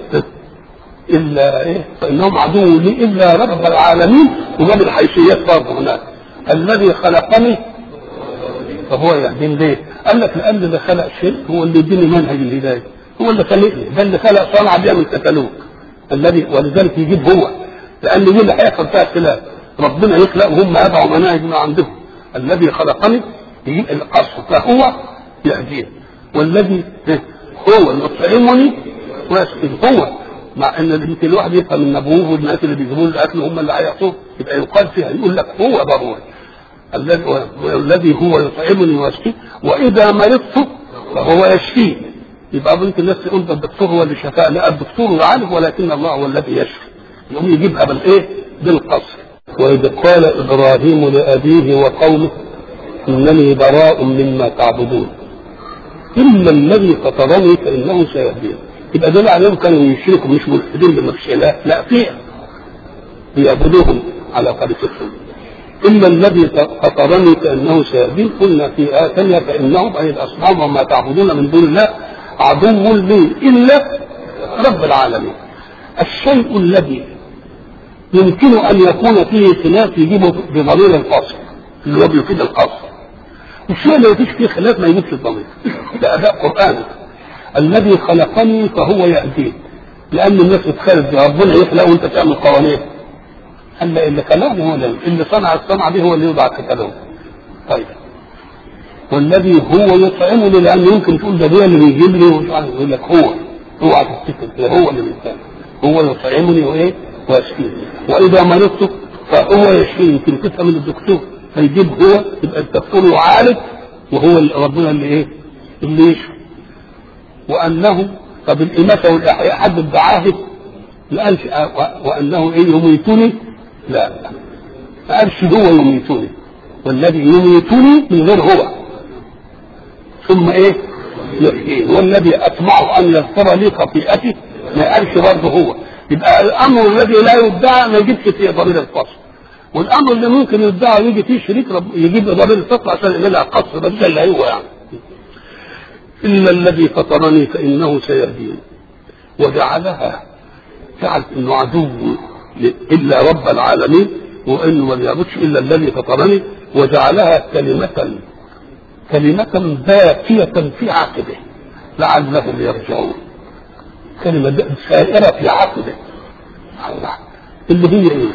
إلا إيه فإنهم عدو لي إلا رب العالمين وجاب الحيثيات برضه هناك الذي خلقني فهو يهدين ليه؟ قال لك لأن اللي خلق شيء هو اللي يديني منهج الهداية هو اللي خلقني ده اللي خلق صنع بيعمل كتالوج الذي ولذلك يجيب هو لأن دي اللي هيحصل فيها اختلاف ربنا يخلق وهم يضعوا مناهج ما عندهم الذي خلقني يجيب القصر فهو يهديني والذي هو يطعمني ويسقيني هو مع ان يمكن الواحد يفهم ان ابوه والناس اللي بيجيبوا له الاكل هم اللي هيعطوه يبقى يقال فيها يقول لك هو ضروري الذي الذي هو يطعمني ويسقيني واذا مرضت فهو يشفيني يبقى ممكن الناس تقول ده الدكتور هو اللي شفاء لا الدكتور يعالج ولكن الله هو الذي يشفي يقوم يجيبها بالايه؟ بالقصر واذ قال ابراهيم لابيه وقومه انني براء مما تعبدون الا الذي فطرني فانه سيهدين يبقى دول عليهم كانوا يشركوا مش ملحدين بما فيش اله لا في يعبدوهم على طريقتهم الا الذي فطرني فانه سيهدين قلنا في ايه ثانيه فانهم اي الاصنام وما تعبدون من دون الله عدو لي الا رب العالمين الشيء الذي يمكن ان يكون فيه خلاف يجيبه بضمير الفصل اللي هو بيفيد القصر الشيء اللي مفيش فيه خلاف ما يجيبش الضمير ده اداء قراني الذي خلقني فهو يهدين لان الناس بتخالف ربنا يخلق وانت تعمل قوانين قال لا اللي خلقني هو اللي, اللي صنع الصنعه دي هو اللي يوضع كتابه طيب والذي هو يطعمني لان يمكن تقول ده ده اللي بيجيب لي ومش عارف يقول لك هو اوعى تفتكر كده هو اللي بيتكلم هو يطعمني وايه ويشفيني واذا مرضت فهو يشفيني يمكن تفهم الدكتور فيجيب هو يبقى الدكتور يعالج وهو اللي ربنا اللي ايه اللي يشفي وانه طب الاماته والاحياء حد ادعاه ما قالش وانه ايه يميتني لا ما قالش هو يميتني والذي يميتني من غير هو ثم ايه يحييني والذي اطمع ان يغفر لي خطيئتي ما قالش برضه هو يبقى الامر الذي لا يدعى ما يجيبش فيه ضمير الفصل والامر اللي ممكن يدعى يجي فيه شريك رب يجيب ضمير الفصل عشان يعملها قصر بس ده اللي هو يعني الا الذي فطرني فانه سيهدين وجعلها جعل انه عدو الا رب العالمين وانه ما بيعبدش الا الذي فطرني وجعلها كلمة كلمة باقية في عقبه لعلهم يرجعون كلمة سائرة في عقبه الله اللي هي ايه؟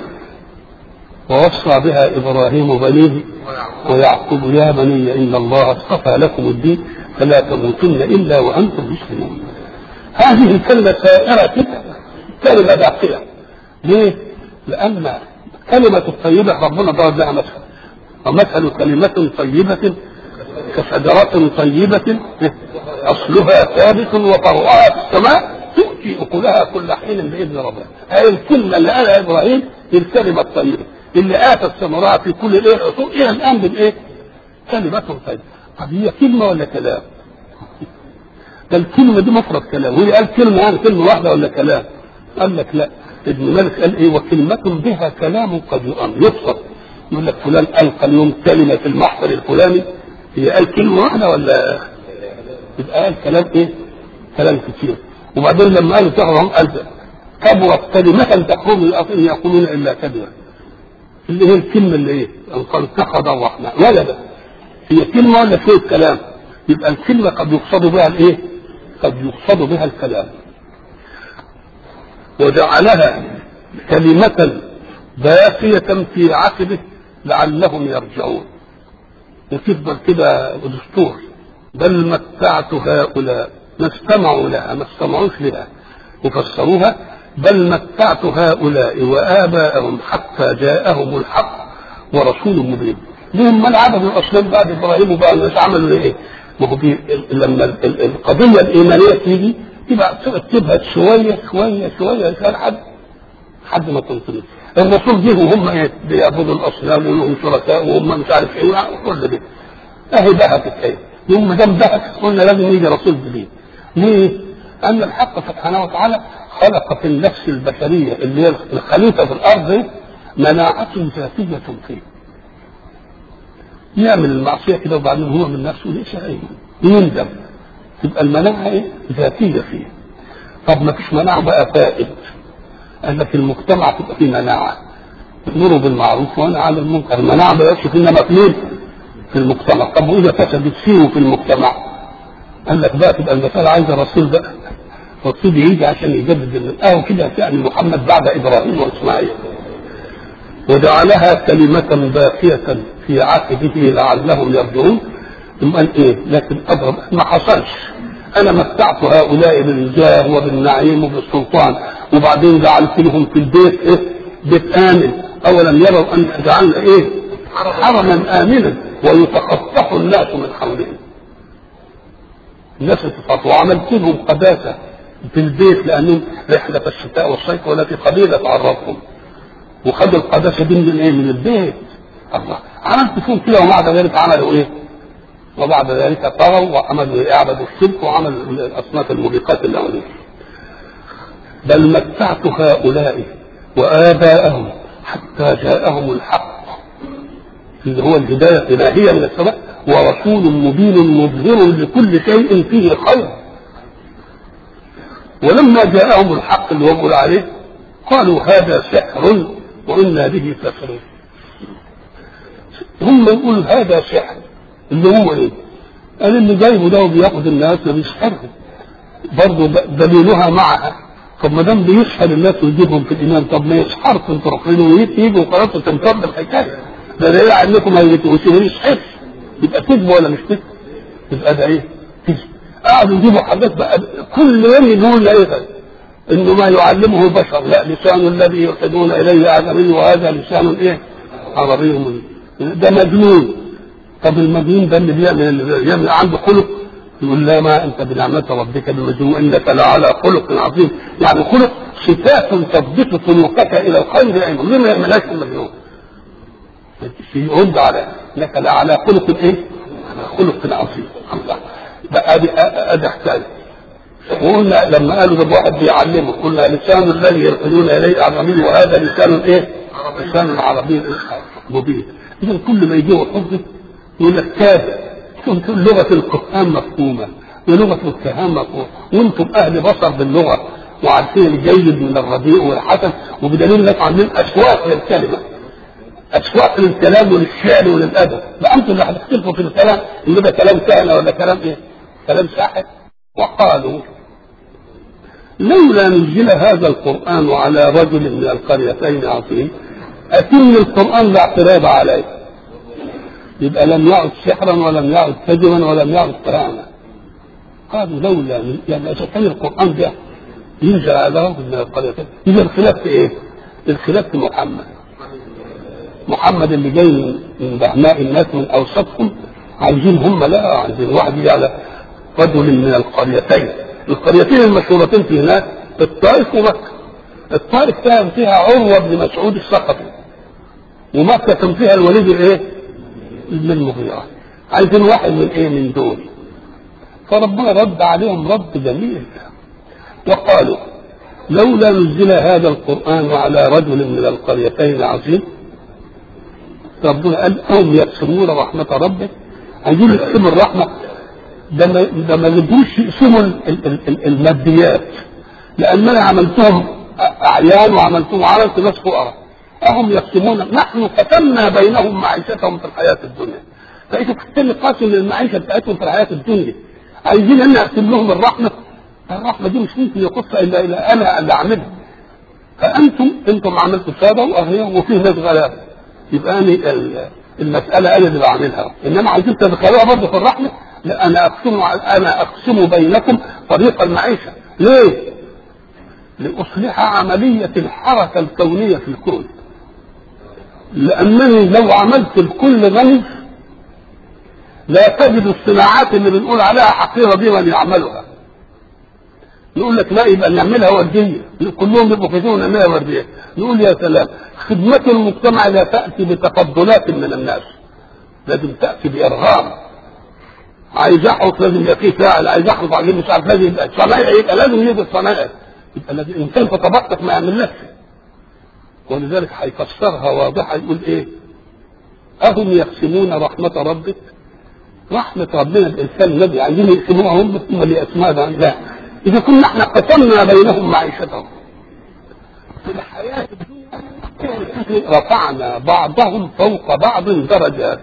ووصى بها ابراهيم بنيه ويعقوب يا بني ان الله اصطفى لكم الدين فلا تموتن الا وانتم مسلمون هذه الكلمه سائره كده كلمه باقيه ليه؟ لان كلمه الطيبه ربنا ضرب لها مثل ومثل كلمه طيبه كشجره طيبه اصلها ثابت وفرعها في السماء تؤتي اكلها كل حين باذن ربها هذه الكلمه اللي قالها ابراهيم هي الكلمه الطيبه اللي اتت ثمرها في كل الايه العصور الى الان بالايه؟ كلمه طيبه طب هي كلمه ولا كلام؟ ده الكلمه دي مفرد كلام وهي قال كلمه يعني كلمه واحده ولا كلام؟ قال لك لا ابن مالك قال ايه وكلمة بها كلام قد يؤم يبسط يقول لك فلان القى اليوم كلمه في المحفل الفلاني هي قال كلمه واحده ولا يبقى قال كلام ايه؟ كلام كتير وبعدين لما قالوا تحرم قال كبرت كلمة تخرج من الأصل يقولون إلا كذبا اللي هي الكلمة اللي إيه؟ أن قال اتخذ الرحمن ولدا هي كلمة ولا شوية كلام؟ يبقى الكلمة قد يقصد بها الإيه؟ قد يقصد بها الكلام وجعلها كلمة باقية في عقبه لعلهم يرجعون وتفضل كده دستور بل متعت هؤلاء ما استمعوا لها ما استمعوش لها وفسروها بل متعت هؤلاء وآباءهم حتى جاءهم الحق ورسول مبين لهم من عبدوا الأصنام بعد إبراهيم وبقى الناس عملوا إيه؟ ما هو بي- لما ال- ال- القضية الإيمانية تيجي تبقى تبهت شوية شوية شوية لحد حد ما تنطلق الرسول جه وهم ايه بيعبدوا الاصنام ولهم شركاء وهم مش عارف ايه وكل ده اهي بهتت ايه يوم ما دام بهتت قلنا لازم يجي رسول جديد ليه؟ ان الحق سبحانه وتعالى خلق في النفس البشريه اللي هي الخليفه في الارض دي مناعه ذاتيه فيه يعمل المعصيه كده وبعدين هو من نفسه ليش ايه يندم تبقى المناعه ايه ذاتيه فيه طب ما فيش مناعه بقى فائد قال لك المجتمع تبقى فيه مناعه تأمروا بالمعروف وانا على المنكر المناعه ما يبقاش فينا مقلول في المجتمع طب واذا فسدت فيه في المجتمع قال لك بقى تبقى المسألة عايزة رسول بقى رسول يجي عشان يجدد ال- اه كده يعني محمد بعد ابراهيم واسماعيل وجعلها كلمة باقية في عقبه لعلهم يرجعون ثم قال ايه لكن اضرب ما حصلش انا متعت هؤلاء بالجاه وبالنعيم وبالسلطان وبعدين جعلت لهم في البيت ايه بيت امن اولم يروا ان جعلنا ايه حرما امنا ويتخطف الناس من حولهم الناس تتخطف وعملت لهم قداسه في البيت لانهم رحله الشتاء والصيف ولا في قبيله تعرفهم وخدوا القداسه دي من ايه؟ من البيت الله عملت فيهم كده ومع ذلك عملوا ايه؟ وبعد ذلك طغوا وعملوا ايه؟ اعبدوا الشرك وعملوا الاصناف الموبقات اللي عملوها بل متعت هؤلاء وآباءهم حتى جاءهم الحق اللي هو الهداية الإلهية من السماء ورسول مبين مظهر لكل شيء فيه خير ولما جاءهم الحق اللي هو بيقول عليه قالوا هذا سحر وإنا به كافرون هم يقولوا هذا سحر اللي هو ايه؟ قال اللي جايبه ده وبياخد الناس ما بيسحرهم برضه دليلها معها طب ما دام بيسحر الناس ويجيبهم في الايمان طب ما يسحركم تروحوا له ويجوا وخلاص تنفض الحكايه ده دليل على انكم ما يسحرش يبقى كذب ولا مش كذب؟ يبقى ده ايه؟ كذب قعدوا يجيبوا حاجات بقى كل يوم يقول ايه انه ما يعلمه بشر لا لسان الذي يلحدون اليه اعجمي وهذا لسان ايه؟ عربي مبين. ده مجنون طب المجنون ده اللي بيعمل اللي بيعمل عنده خلق يقول لا ما انت بنعمه ربك بمجنون انك لعلى خلق عظيم يعني خلق صفات تضبط سلوكك الى الخير ايضا ليه ما يعملهاش المجنون؟ يرد على انك لعلى خلق ايه؟ على خلق عظيم الله بقى ادي ادي حكايه وقلنا لما قالوا ده واحد بيعلمه قلنا لسان الذي يرقدون اليه اعظمي وهذا لسان ايه؟ لسان عربي مبين اذا كل ما يجي حفظه يقول لك كافر كنت لغه القران مفهومه ولغه الكهان مفهومه وانتم اهل بصر باللغه وعارفين الجيد من الرديء والحسن وبدليل انكم عاملين اسواق للكلمه اسواق للكلام وللشعر وللادب لا انتم اللي هتختلفوا في الكلام ان ده كلام كهنه ولا كلام ايه؟ كلام ساحر وقالوا لولا نزل هذا القرآن على رجل من القريتين عظيم أتم القرآن لا اعتراض عليه يبقى لم يعد سحرا ولم يعد كذبا ولم يعد كهانا قالوا لولا من- يعني إذا كان القرآن ده ينزل على رجل من القريتين إذا الخلاف في إيه؟ الخلاف في محمد محمد اللي جاي من- من بهماء الناس من أوسطهم عايزين هم لا عايزين واحد يجي على رجل من القريتين القريتين المشهورتين في هناك الطائف ومكة الطائف كان فيها عروة بن مسعود الثقفي ومكة كان فيها الوليد الايه؟ بن المغيرة عايزين واحد من ايه من دول فربنا رد عليهم رد جميل وقالوا لولا نزل هذا القرآن على رجل من القريتين عظيم ربنا قال هم يقسمون رحمة ربك عايزين يقسموا الرحمة ده ما ده ما يقدروش يقسموا ال- ال- ال- ال- الماديات لأن أنا عملتهم أعيان وعملتهم عملت ناس فقراء أهم يقسمون نحن قسمنا بينهم معيشتهم في الحياة الدنيا فإذا كنت قاسم المعيشة بتاعتهم في الحياة الدنيا عايزين أن أقسم لهم الرحمة الرحمة دي مش ممكن يقص إلا إلى أنا اللي أعملها فأنتم أنتم عملتوا سادة وأغنياء وفيه ناس غلابة يبقى أنا ال- المسألة أنا اللي بعملها إنما عايزين تدخلوها برضه في الرحمة لا أنا أقسم أنا أقسم بينكم طريق المعيشة ليه؟ لأصلح عملية الحركة الكونية في الكون لأنني لو عملت الكل غني لا تجد الصناعات اللي بنقول عليها حقيرة دي من يعملها نقول لك لا يبقى نعملها وردية كلهم يبقوا فاكرين نعملها وردية نقول يا سلام خدمة المجتمع لا تأتي بتفضلات من الناس لازم تأتي بإرغام عايز احرص لازم يبقى فيه فاعل عايز احرص عليه مش عارف لازم يبقى صنايعي يبقى لازم يجي الصنايعي يبقى لازم الانسان تتبطك ما يعملش ولذلك هيفسرها واضحه يقول ايه؟ اهم يقسمون رحمه ربك رحمه ربنا الانسان الذي عايزين يقسموها هم هم اللي يقسموها ده لا اذا كنا احنا قسمنا بينهم معيشتهم في الحياه الدنيا رفعنا بعضهم فوق بعض درجات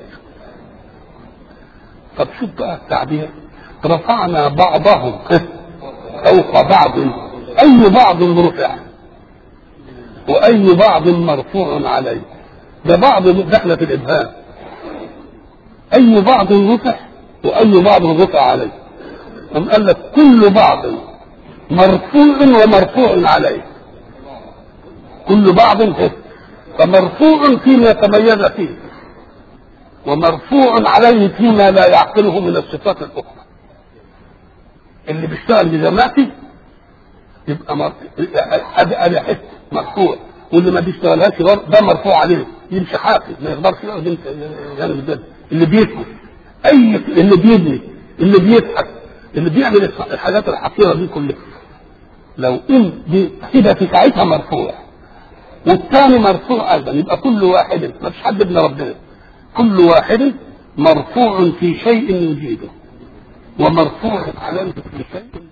طب شوف بقى التعبير رفعنا بعضهم فوق بعض اي بعض رفع واي بعض مرفوع عليه ده بعض دخل في الابهام اي بعض رفع واي بعض رفع عليه أم قال لك كل بعض مرفوع ومرفوع عليه كل بعض هو فمرفوع فيما تميز فيه ومرفوع عليه فيما لا يعقله من الصفات الاخرى اللي بيشتغل بجماعتي يبقى مر... ادي ادي حته مرفوع واللي ما بيشتغلهاش غير- ده مرفوع عليه يمشي حافظ ما يقدرش يقعد يمشي يعني ده اللي بيكتب اي اللي بيبني اللي بيضحك اللي بيعمل الح- الحاجات الحقيره دي كلها لو ان دي كده في ساعتها مرفوع والثاني مرفوع ايضا يبقى كل واحد ما فيش حد ابن ربنا كل واحد مرفوع في شيء يجيده ومرفوع عليه في شيء لم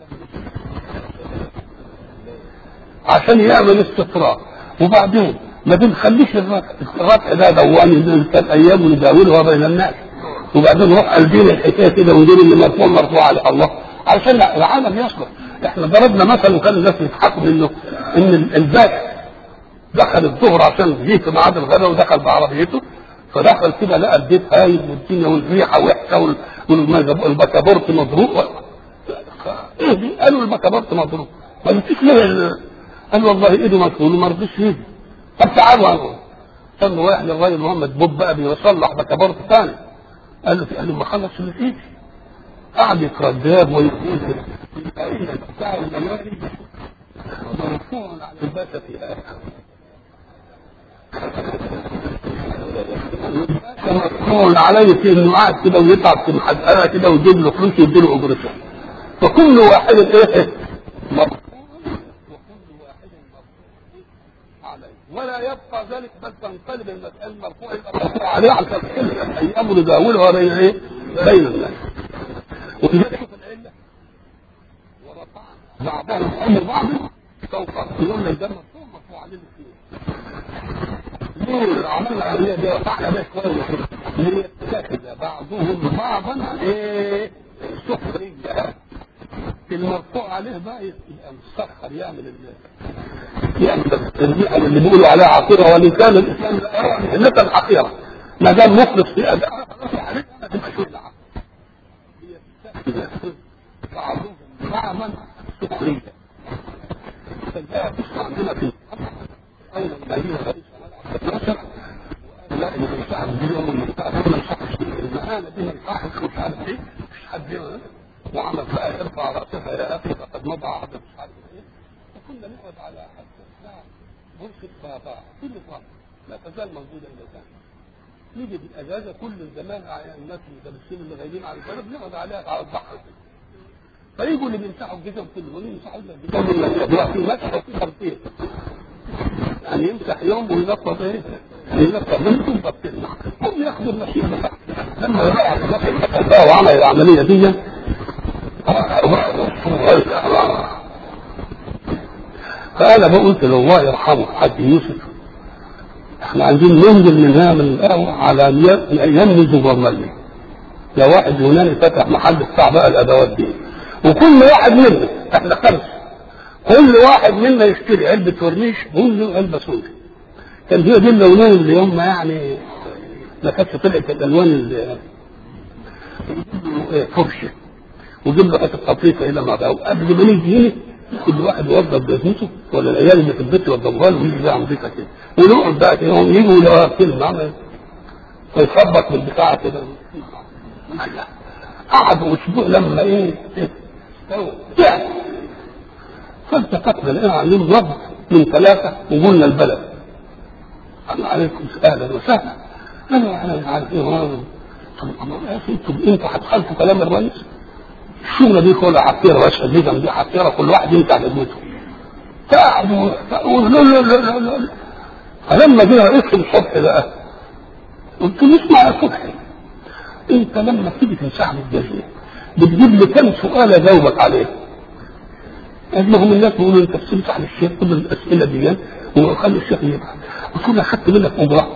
يجده. عشان يعمل استطراء وبعدين ما بنخليش الرفع الرفع ده دواني الانسان ايام ونداولها بين الناس وبعدين نروح قلبين الحكايه كده ونقول اللي مرفوع مرفوع على الله علشان العالم يصلح احنا ضربنا مثل وكان الناس يضحكوا منه ان البائع دخل الظهر عشان جه في ميعاد الغداء ودخل بعربيته فدخل كده لقى البيت هايل والدنيا والريحه وحشه وال- والمج- والبكابورت مضروب ايه دي؟ قالوا البكابورت مضروب ما قلتش ليه ال- قال والله ايده مكسور وما رضيش يجي طب تعالوا قالوا كان رايح للراجل محمد بوب بقى بيصلح بكابورت ثاني قال له قال له ما خلص اللي في ايدي قعد يتردد ويقول بتاع الموارد مرفوع على الباشا في آخر مرفوع عليه في انه قاعد كده ويتعب في محدقه كده ويجيب له فلوس ويدي له اجرته فكل واحد ايه مرفوع وكل واحد مرفوع عليه ولا يبقى ذلك بل تنقلب المسألة المرفوع يبقى مرفوع عليه على تلك الأيام نداولها بين ايه؟ بين الناس ولذلك في العلة ورفعنا بعضهم أمر بعض فوق يقول لك ده مرفوع مرفوع عليه الاثنين ليه عملنا العملية دي رفعنا بيها شوية ليتخذ بعضهم بعضا ايه سخرية المرفوع عليه بقى يبقى مسخر يعمل ال- يعمل التنبيه اللي بيقولوا عليها عقيرة وإن كان الإسلام لا يرى إنك العقيرة ما دام مخلص في أداء خلاص عليك تبقى شو العقل يتخذ بعضهم بعضا سخرية فجاء عندنا في أين المدينة غريب 12 لا اللي بيساعد اليوم اللي بيساعد ما يصحش المهانة دي ما يصحش مش عارف ايه مش حد يعمل. وعمل بقى يرفع راسها يا اخي فقد مضى عهد مش عارف ايه فكنا نقعد على حتى الساعة غرفة بابا كل فترة لا تزال موجودة إلى الآن نيجي بالأجازة كل الزمان الناس المدرسين اللي غايبين على البلد نقعد عليها على البحر فيجوا اللي بيمسحوا الجزم كلهم يمسحوا الجزم دلوقتي مسحوا في ترتيب يعني يمسح يوم وينفض ايه إذا قبلتم فابتلنا هم ياخذوا المشيئة بتاعتهم لما يقع وعمل العملية دي فأنا بقولت له الله يرحمه حاج يوسف احنا عايزين ننزل من هنا من القهوة على أيام- أيام الزبرملي لو واحد يوناني فتح محل بتاع بقى الأدوات دي وكل واحد منا احنا خمسة كل واحد منا يشتري علبة ورنيش بني وعلبة سوداء كان هي دي اللونين اللي هم يعني ما كانتش طلعت الالوان ال- فرشه وجيب له حته قطيفه هنا مع بقى وقبل ما نيجي هنا كل واحد يوظف بيته ولا العيال اللي في البيت يوظفوها له ويجي بقى عندك كده ونقعد بقى كده هم يجوا يلاقوها كلمه عمل فيخبط بالبتاع كده قعدوا اسبوع لما ايه تعب فالتقطنا لقينا عليهم ضرب من ثلاثه وقلنا البلد قال عليكم اهلا وسهلا انا انا مش عارف ايه وانا طب الله يا اخي انتوا انتوا هتخالفوا كلام الرئيس الشغله دي كلها حقيره واشهد دي دي حقيره كل واحد ينتع لبيته قعدوا لا لا لا لا لا فلما جه رئيس الصبح بقى قلت له اسمع يا صبحي انت لما تيجي تنسحب الجزيره بتجيب لي كم سؤال اجاوبك عليه قال لهم الناس بيقولوا انت بتمسح للشيخ كل الاسئله دي وخلي الشيخ يبحث قلت له اخدت منك اجره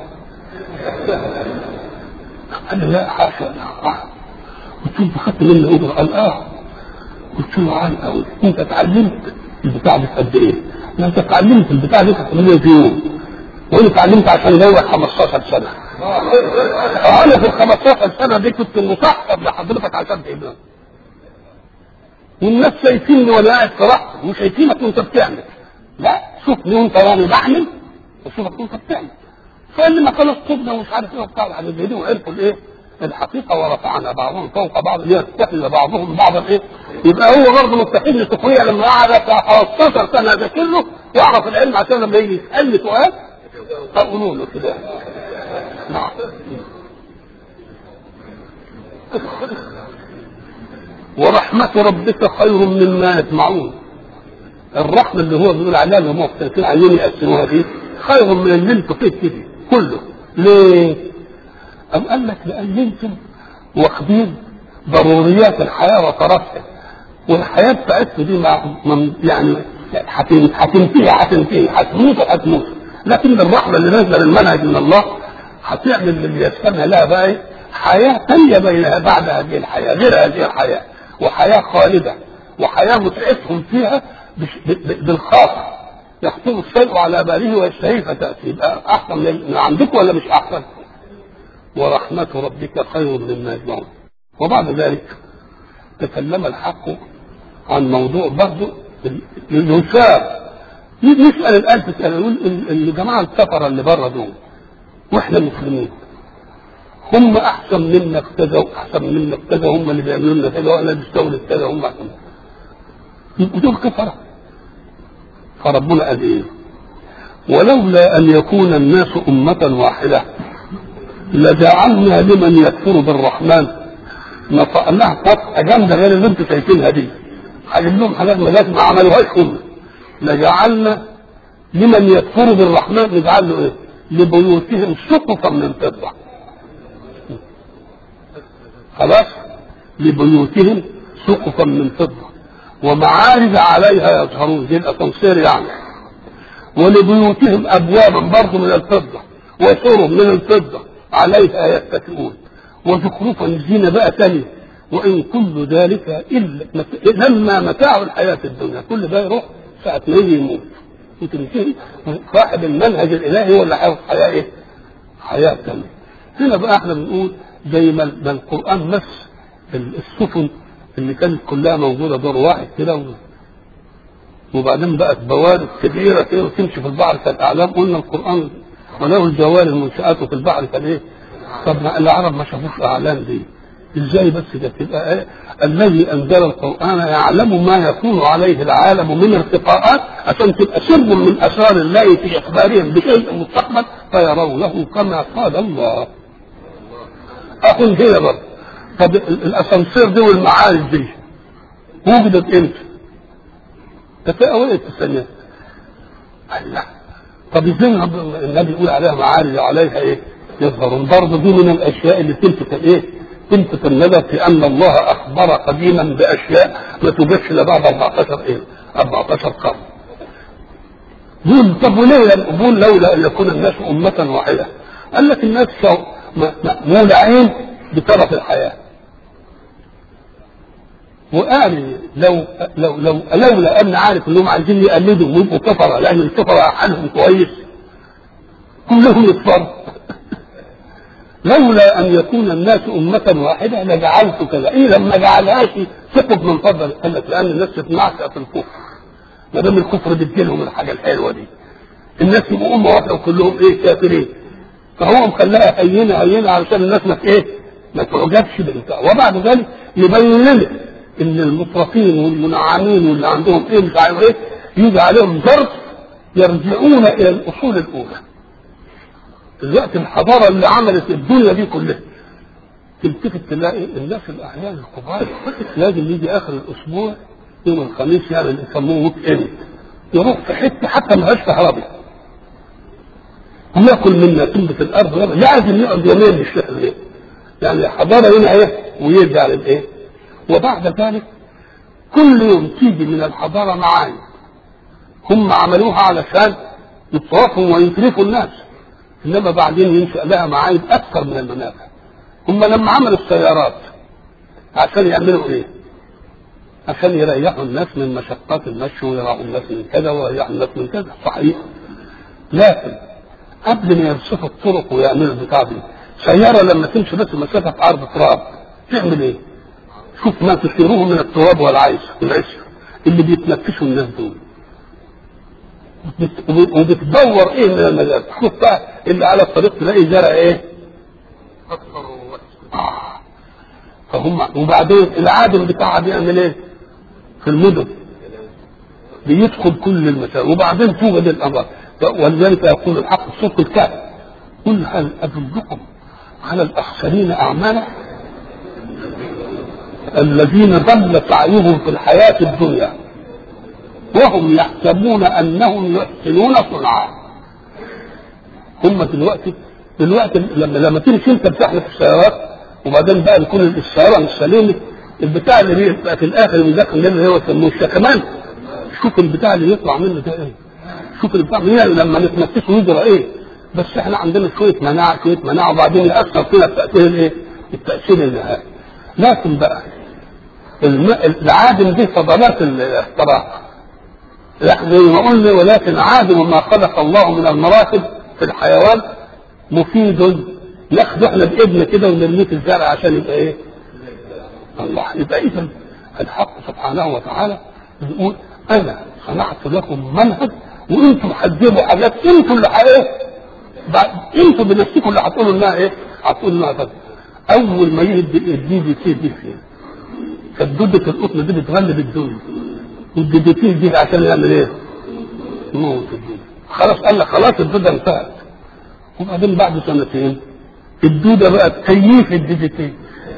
قال لي لا حاشا لا قلت له اخدت مني اجره قال اه قلت له عال قوي انت اتعلمت البتاع دي في قد ايه؟ لا انت اتعلمت البتاع دي في 8 يوم وانا اتعلمت عشان جوك 15 سنه انا في ال 15 سنه دي كنت مصحب لحضرتك عشان تقبلها والناس شايفيني وانا قاعد في رحمه مش شايفينك وانت بتعمل لا شوفني وانت وانا بعمل وشوفك وانت بتعمل فقال لي ما خلاص طبنا ومش عارف ايه وبتاع الحاجات دي وعرفوا الايه الحقيقه ورفعنا بعضهم فوق بعض ليستحل بعضهم بعضا ايه يبقى هو برضه مستحيل لسخريه لما قعد بتاع 15 سنه ده كله يعرف العلم عشان لما يجي يسالني سؤال اقولوا له كده نعم ورحمة ربك خير مما يجمعون الرحمة اللي هو بيقول عليها اللي هم مختلفين عايزين يقسموها دي خير من اللي انتوا فيه كده كله ليه؟ أم قال لك لأن انتم واخدين ضروريات الحياة وطرفها والحياة بتاعتكم دي مع من- يعني هتن- هتنتهي هتنتهي هتموت هتموت لكن الرحمة اللي نازلة للمنهج من الله هتعمل اللي يسمى لها بقى إيه؟ حياة ثانية بينها بعد هذه الحياة غير هذه الحياة وحياة خالدة وحياة متعتهم فيها بش- ب- ب- بالخاطر يخطر الشيء على باله ويشتهيه فتأتي يبقى أحسن من من عندكم ولا مش أحسن؟ ورحمة ربك خير مما يجمعون وبعد ذلك تكلم الحق عن موضوع برضه اليسار نسأل الآن تسأل يقول ال- الجماعة السفرة اللي بره دول واحنا مسلمين هم احسن منا في كذا واحسن منا في كذا هم اللي بيعملوا لنا كذا وانا بستولد كذا هم احسن يبقوا دول كفره فربنا قال ايه ولولا ان يكون الناس امه واحده لجعلنا لمن يكفر بالرحمن نطقناها فتحه جامده غير اللي انتم شايفينها دي هجيب لهم حاجات ما لازم ما عملوهاش هم لجعلنا لمن يكفر بالرحمن نجعل له ايه؟ لبيوتهم سقفا من فضه خلاص لبيوتهم سقفا من فضه ومعارج عليها يظهرون زي الاسانسير يعني ولبيوتهم ابوابا برضه من الفضه وسرر من الفضه عليها يتكئون وزخرفا زينه بقى تانية وان كل ذلك الا مت... لما متاع الحياه الدنيا كل ده يروح ساعه ما يجي يموت وتنتهي صاحب المنهج الالهي هو اللي هياخد حياه ايه؟ حياه تانية هنا بقى احنا بنقول زي ما ما القران مس السفن اللي كانت كلها موجوده دور واحد كده و- وبعدين بقت بوارق كبيره كده وتمشي في البحر كالاعلام قلنا القران وله الجوار المنشآت في البحر كان ايه؟ طب ما العرب ما شافوش اعلام دي ازاي بس ده تبقى ايه؟ الذي انزل القران يعلم ما يكون عليه العالم من ارتقاءات عشان تبقى سر من اسرار الله في اخبارهم بشيء مستقبل فيرونه كما قال الله. اقول هنا برضه طب ال- الاسانسير دي والمعارج دي وجدت امتى؟ ده في اوائل التسعينات. قال لا طب ازاي النبي يقول عليها معارج عليها ايه؟ يظهرون برضه دي من الاشياء اللي تلفت الايه؟ تلفت النظر في ان الله اخبر قديما باشياء ما توجدش الا بعد 14 ايه؟ 14 قرن. بقول طب وليه بقول لولا ان يكون الناس امه واحده؟ قال لك الناس مولعين بطرف الحياه. وقال لو لو لو لولا ان عارف انهم عايزين يقلدوا ويبقوا كفره لان الكفره حالهم كويس كلهم يكفروا لولا ان يكون الناس امه واحده لجعلت كذا ايه لما جعلهاش ثقب من فضل قال لك لان الناس تتنعشق في الكفر ما دام الكفر بيديلهم الحاجه الحلوه دي الناس يبقوا امه واحده وكلهم ايه كافرين فهو مخلاها هينه هينه علشان الناس ما ايه ما تعجبش بالبتاع وبعد ذلك يبين لنا ان المطرفين والمنعمين واللي عندهم ايه مش عارف ايه يجي عليهم ظرف يرجعون الى الاصول الاولى دلوقتي الحضاره اللي عملت الدنيا دي كلها تلتفت تلاقي الناس الاحيان الكبار لازم يجي اخر الاسبوع يوم الخميس يعني اللي يسموه ويك اند يروح في حته حتى ما فيهاش كهرباء ياكل منا تنبت الارض لازم يقعد يومين مش لاقي يعني حضاره هنا ايه ويرجع للايه وبعد ذلك كل يوم تيجي من الحضاره معاني هم عملوها علشان يطرفوا ويترفوا الناس انما بعدين ينشا لها معايب اكثر من المنافع هم لما عملوا السيارات عشان يعملوا ايه؟ عشان يريحوا الناس من مشقات المشي ويريحوا الناس من كذا ويريحوا الناس من كذا صحيح لكن قبل ما يرصفوا الطرق ويعملوا البتاع دي سياره لما تمشي بس مسافه في عرض تراب تعمل ايه؟ شوف ما تثيروه من التراب والعيش والعشر اللي بيتنفسوا الناس دول وبتدور ايه من المجال شوف بقى اللي على الطريق تلاقي زرع ايه اكثر وحش آه. فهم وبعدين العادل بتاعها بيعمل ايه في المدن بيدخل كل المسائل وبعدين توجد الامراض ولذلك يقول الحق في سوره الكهف قل هل ادلكم على الاخسرين اعمالا الذين ضل سعيهم في الحياه الدنيا وهم يحسبون انهم يحسنون صنعا هم دلوقتي دلوقتي لما لما تمشي انت بتحلف السيارات وبعدين بقى يكون السياره مش سليمه البتاع اللي بيبقى في الاخر بيدخل اللي هو يسموه الشكمان شوف البتاع اللي يطلع منه ده ايه شوف البتاع هنا لما نتنفسه يجرى ايه بس احنا عندنا شويه مناعه شويه مناعه وبعدين ياثر فينا التاثير الايه التاثير النهائي لكن بقى الم... العادم دي فضلات الاحتراق لا زي ما قلنا ولكن عادم ما خلق الله من المراكب في الحيوان مفيد ناخده احنا بايدنا كده ونرميه في الزرع عشان يبقى ايه؟ الله يبقى اذا الحق سبحانه وتعالى بيقول انا صنعت لكم منهج وانتم حذبوا حاجات انتم اللي ايه؟ انتم بنفسكم اللي هتقولوا انها ايه؟ هتقولوا انها كذا اول ما يهدي الدي دي تي دي فين؟ كانت دودة القطن دي بتغلب الدنيا والدي دي تي دي عشان يعمل ايه؟ موت الدنيا خلاص قال لك خلاص الدودة انتهت وبعدين بعد سنتين الدودة بقت كيف الدي دي تي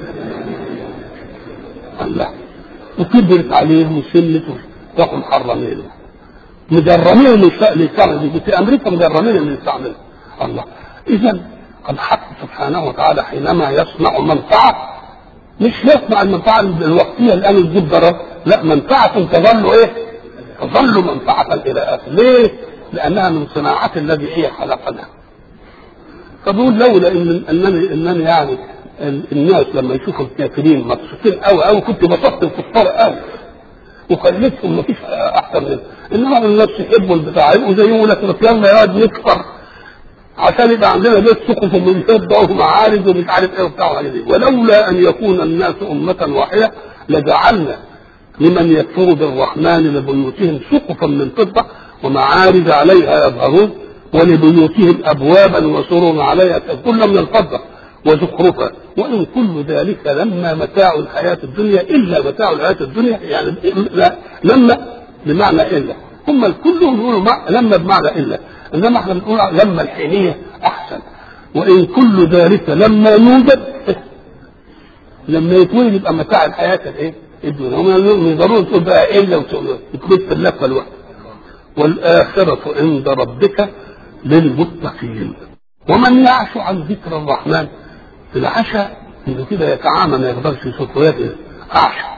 الله وكبرت عليهم وسلت راحوا محرمين مجرمين اللي يستعمل في امريكا مجرمين اللي يستعملها الله اذا الحق سبحانه وتعالى حينما يصنع منفعه مش يصنع المنفعه الوقتيه الان تجيب ضرر لا منفعه تظل ايه؟ تظل منفعه الى اخر ليه؟ لانها من صناعات الذي هي خلقنا فبقول لولا ان انني انني يعني الناس لما يشوفوا الكافرين مبسوطين قوي قوي كنت بسطت الكفار قوي وخليتهم ما فيش احسن منه انما الناس يحبوا البتاع يبقوا زيهم يقول لك يلا يا واد نكفر عشان يبقى عندنا بيت سقف من فضه ومعارج ومش عارف ايه وبتاع وحاجات دي ولولا ان يكون الناس امه واحده لجعلنا لمن يكفر بالرحمن لبيوتهم سقفا من فضه ومعارج عليها يظهرون ولبيوتهم ابوابا وسرر عليها كل من الفضه وزخرفا وان كل ذلك لما متاع الحياه الدنيا الا متاع الحياه الدنيا يعني لا لما بمعنى الا هم كلهم يقولوا مع لما بمعنى الا انما احنا بنقول لما الحينيه احسن وان كل ذلك لما يوجد لما يتولد يبقى متاع الحياه الايه؟ الدنيا هم ضروري تقول بقى الا وتقول في اللفه الواحده والاخره عند ربك للمتقين ومن يعش عن ذكر الرحمن العشاء انه كده يتعامى ما يقدرش يشوف ويده اعشى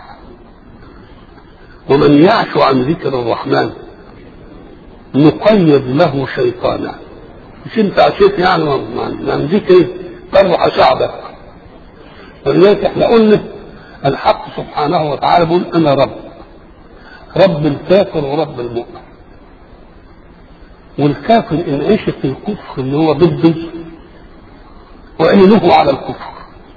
ومن يعش عن ذكر الرحمن نقيض له شيطانا مش انت عشيت يعني من ذكر تروح شعبك ولذلك احنا قلنا الحق سبحانه وتعالى بيقول انا رب رب الكافر ورب المؤمن والكافر ان عيش في الكفر اللي هو ضده وعينه على الكفر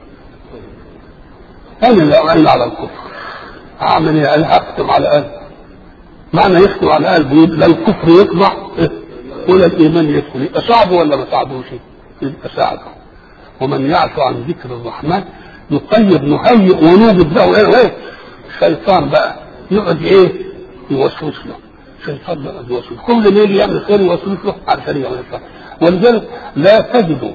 انا اللي اعين على الكفر اعمل ايه انا اختم على قلبي معنى يختم على قلبه لا الكفر يطلع ولا الايمان يدخل يبقى صعب ولا ما صعبوش يبقى صعب ومن يعش عن ذكر الرحمن نقيد نهيئ ونوجد له ايه ايه شيطان بقى يقعد ايه يوسوس له شيطان بقى يوسوس كل ما يجي يعمل خير يوسوس له عشان يعمل خير ولذلك لا تجد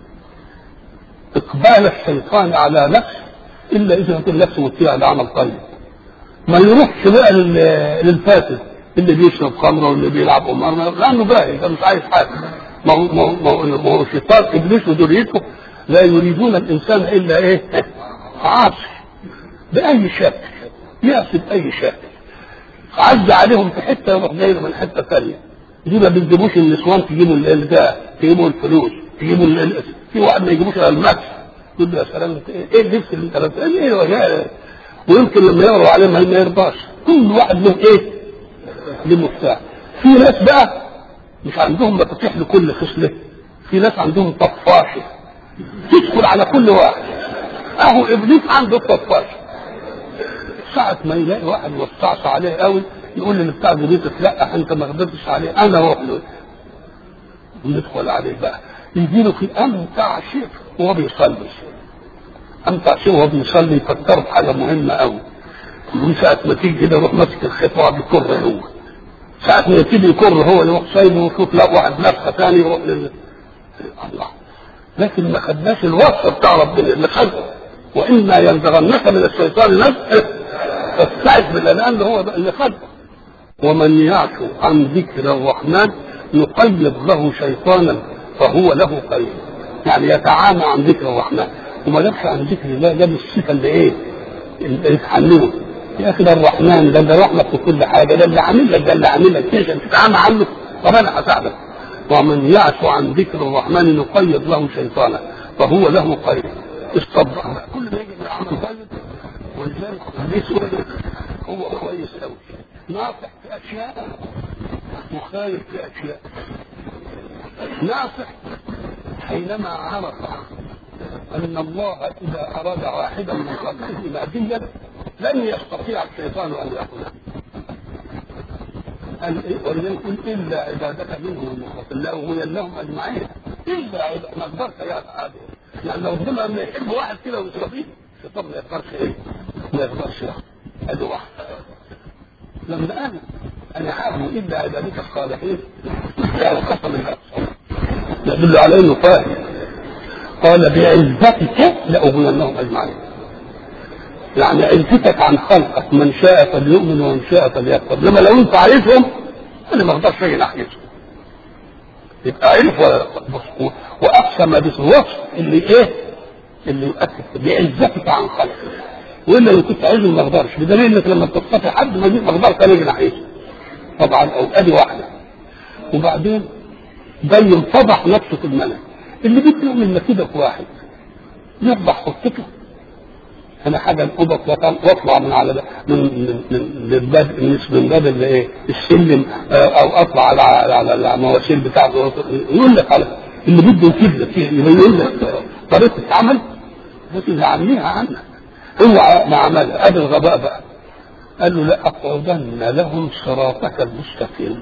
اقبال الشيطان على نفسه الا اذا كان نفسه مطيع لعمل طيب ما يروحش بقى للفاسد اللي بيشرب خمره واللي بيلعب قمار لانه باهي ده مش عايز حاجه ما هو ما هو ما هو الشيطان ابليس وذريته لا يريدون الانسان الا ايه؟ عاصي باي شكل يعصي باي شكل عز عليهم في حته يروح جاي من حته ثانيه دي ما بيجيبوش النسوان تجيبوا الالجاء تجيبوا الفلوس تجيبوا ال- في واحد ما يجيبوش الا المكس يقول له يا سلام ايه اللبس اللي انت لابسه؟ ايه وجاء ويمكن لما يقروا عليه ما ما يرضاش كل واحد له ايه؟ له مفتاح في ناس بقى مش عندهم مفاتيح لكل خصله في ناس عندهم طفاشه تدخل على كل واحد اهو ابليس عنده طفاشه ساعة ما يلاقي واحد وسعت عليه قوي يقول لي بتاع جديدك لا انت ما قدرتش عليه انا اروح له وندخل عليه بقى يجي له في امتع شيء وهو بيصلي امتع شيء وهو بيصلي يفكره بحاجه مهمه قوي من ساعة ما تيجي كده يروح ماسك الخطوة بيكر هو ساعة ما يبتدي يكر هو يروح سايبه ويشوف لا واحد نفخة ثاني يروح لل الله لكن ما خدناش الوصف بتاع ربنا اللي خده واما ينزغنك من الشيطان نفسه فاستعذ بالله لان هو ده اللي خده ومن يعش عن ذكر الرحمن نقيض له شيطانا فهو له قريب يعني يتعامى عن ذكر الرحمن وما جابش عن ذكر الله جاب الصفه اللي ايه؟ اللي تحمله يا اخي ده الرحمن ده اللي رحمك في كل حاجه ده اللي عامل لك ده اللي عامل لك عشان تتعامى عنه طب انا هساعدك ومن يعش عن ذكر الرحمن نقيض له شيطانا فهو له قريب استبدع كل ما يجي من عمل طيب ولذلك ابليس هو كويس قوي ناصح في اشياء مخالف في اشياء ناصح حينما عرف ان الله اذا اراد واحدا من خلقه ماديا لن يستطيع الشيطان ان ياخذه قال إيه؟ ولذلك قل الا عبادك منهم المخلصين لا اغوينهم اجمعين الا عبادك ما اقدرش يا عادي يعني لو ربنا لما يحب واحد كده ويصطفيه الشيطان ما يقدرش ايه؟ ما يقدرش ياخذ ادي واحد لما انا انا حاكم الا عبادك الصالحين يعني قسم الله يدل على انه فاهم قال بعزتك لاغوينهم اجمعين يعني عزتك عن خلقك من شاء فليؤمن ومن شاء فليكفر لما لو انت عارفهم انا ما اقدرش اجي ناحيتهم يبقى عرف و- واقسم بالوصف اللي ايه اللي يؤكد بعزتك عن خلقك والا لو كنت عايزه ما اقدرش بدليل انك لما تصطفي حد ما ما اقدرش اجي ناحيته طبعا او ادي واحده وبعدين بين فضح نفسه في الملك اللي بده يعمل مكيده في واحد يفضح خطته انا حاجه القبط واطلع من على من من من من باب من باب اللي ايه السلم آه، او اطلع على على على المواسير بتاعته يقول لك على اللي بده يفيد لك يقول لك طريقه العمل لكن عامليها عنك هو ما عملها ادي الغباء بقى قال له لاقعدن لهم صراطك المستقيم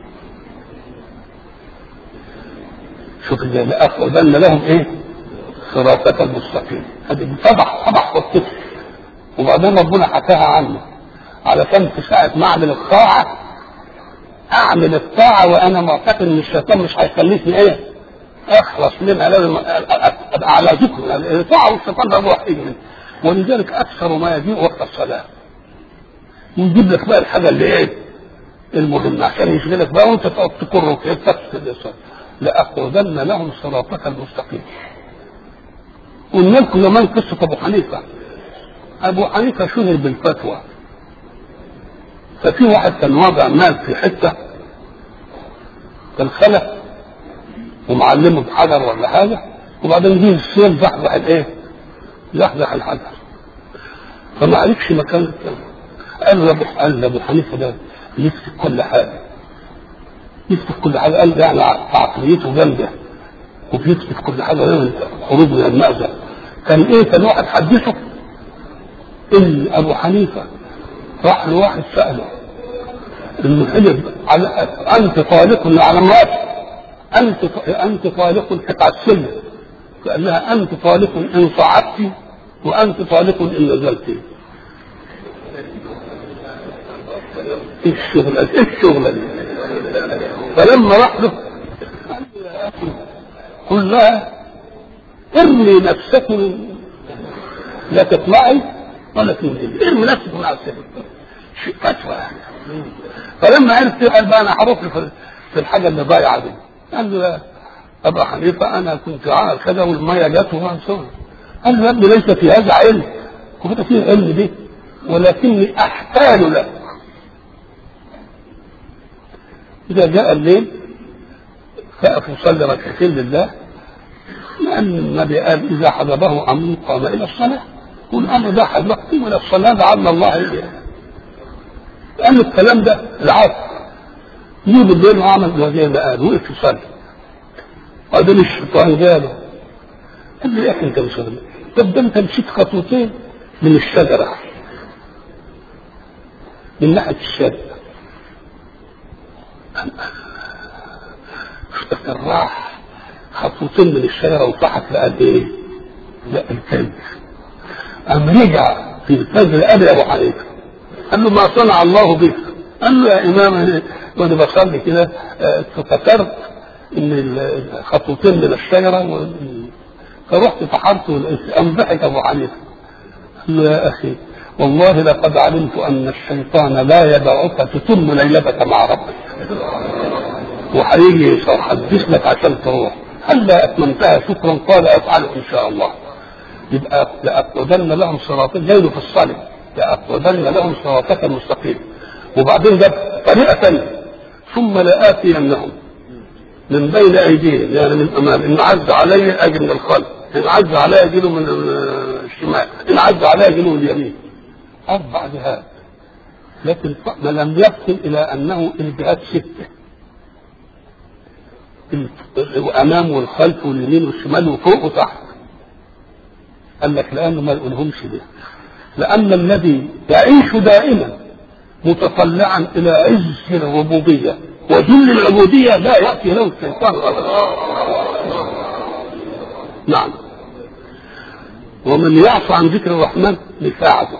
شوف ازاي لاقعدن لهم ايه صراطك المستقيم هذه فضح فضح خطته وبعدين ربنا حكاها عنه علشان في ساعة ما أعمل الطاعة أعمل الطاعة وأنا معتقد إن الشيطان مش هيخليني إيه؟ أخلص منها لازم أبقى على ذكر الطاعة والشيطان ده روح منه ولذلك أكثر ما يجيء وقت الصلاة يجيب لك بقى الحاجة اللي إيه؟ المهمة عشان يشغلك بقى وأنت تقعد تقر وتفسد الصلاة لاقعدن لهم صراطك المستقيم قلنا لكم زمان قصه ابو حنيفه ابو حنيفه شهر بالفتوى ففي واحد كان واضع مال في حته كان خلف ومعلمه بحجر ولا حاجه وبعدين جه السيل زحزح الايه؟ زحزح الحجر فما عرفش مكان الكلام قال له ابو قال له ابو حنيفه ده يفتك كل حاجه يفتك كل حاجه قال يعني عقليته جامده وبيفتك كل حاجه يعمل خروج من المأزق كان ايه كان واحد حدثه ان ابو حنيفه راح لواحد ساله انه حلف على انت طالق على امرأتك انت انت طالق حق السلم فقال لها انت طالق ان صعدت وانت طالق ان نزلت ايه الشغل ايه الشغل دي فلما راح له قال له يا اخي قل لها ارمي نفسك من لا تطلعي ولا تنزلي ارمي نفسك من على السلم شيء فتوى يعني فلما عرف قال بقى انا هروح في في الحاجه اللي ضايعه دي قال له يا ابا حنيفه انا كنت عامل كذا والميه جت وانصر قال له يا ابني ليس في هذا علم وهذا فيه علم دي ولكني احتال لك اذا جاء الليل فاقف يصلي ركعتين لله لان النبي قال اذا حضبه امر قام الى الصلاه والامر ده حضبكم الى الصلاه لعل الله يجيب لان الكلام ده العصر يجي بالليل وعمل زي ما قال وقف يصلي بعدين الشيطان جاله قال له يا اخي انت مش غلط طب ده انت مشيت خطوتين من الشجره من ناحيه الشجره افتكر راح خطوتين من الشجره وطحت لقى ايه؟ لقى الكلب قام رجع في الفجر قابل ابو حنيفه قال له ما صنع الله بك قال له يا امام وانا بصلي كده افتكرت ان الخطوتين من الشجره و... فرحت فحرت قام ضحك ابو حنيفه قال له يا اخي والله لقد علمت ان الشيطان لا يدعك تتم ليلتك مع ربك وهيجي يحدث لك عشان تروح هلا اتممتها شكرا قال افعله ان شاء الله يبقى لاقعدن لهم صراطك جايله في الصلاه لاقعدن لهم صراطك المستقيم وبعدين جاب طريقه ثانيه ثم لاتينهم من بين ايديهم يعني من امام ان عز علي اجي من الخلف ان عز علي اجي من الشمال ان عز علي اجي من اليمين اربع جهات لكن ما لم يصل الى انه الجهات سته الامام والخلف واليمين والشمال وفوق وتحت قال لك لانه ما يقولهمش ده لان الذي يعيش دائما متطلعا الى عز الربوبيه وذل العبوديه لا ياتي له الشيطان ابدا نعم ومن يعصى عن ذكر الرحمن بساعته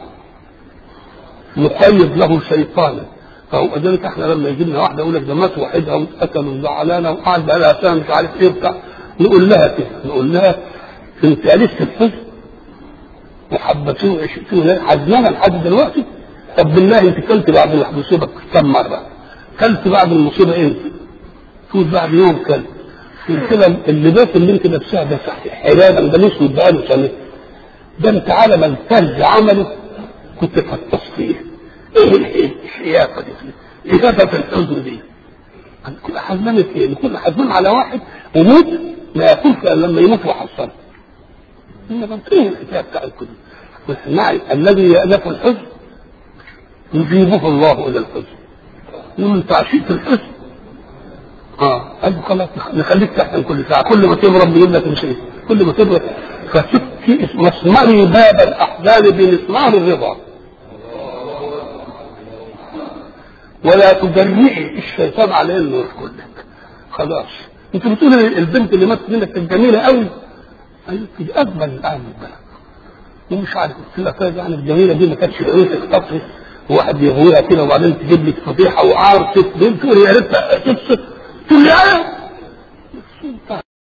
مقيد له شيطانا فهو ذلك احنا لما يجي لنا واحده يقول لك ده مات وحدها واتقتل وزعلانه وقعد بقى لها سنه مش عارف ايه بتاع نقول لها كده نقول لها انت عرفت الحزن وحبتوه وعشتوه حزنانه لحد دلوقتي طب بالله انت كلت بعد المصيبه كم مره؟ كلت بعد المصيبه امتى؟ فوت بعد يوم كلت كده اللباس اللي انت لابساه ده حلالا ده اسود بقاله سنه ده انت على ما الثلج عمله كنت فطس فيه ايه الشياقه دي ايه في الحزن دي كل حزنان ايه كل حزنان على واحد وموت ما ياكلش الا لما يموت وحصل انما ايه الحكايه بتاع الكل نعم الذي يألف الحزن يجيبه الله الى الحزن يقول انت عشيت الحزن اه قال له خلاص نخليك تحزن كل ساعه كل ما تبرد بيجيب لك مش كل ما تبرد فسكي مسمري باب الاحزان بمسمار الرضا ولا تجرئي الشيطان على انه يدخلك خلاص انت بتقول البنت اللي ماتت منك كانت جميله قوي قالت دي اجمل الان البلد ومش عارف قلت لها طيب يعني الجميله دي ما كانتش قوتك تطفي واحد يغويها كده وبعدين تجيب لك فضيحه وعار تقول يا ريت تبسط تقول لي ايه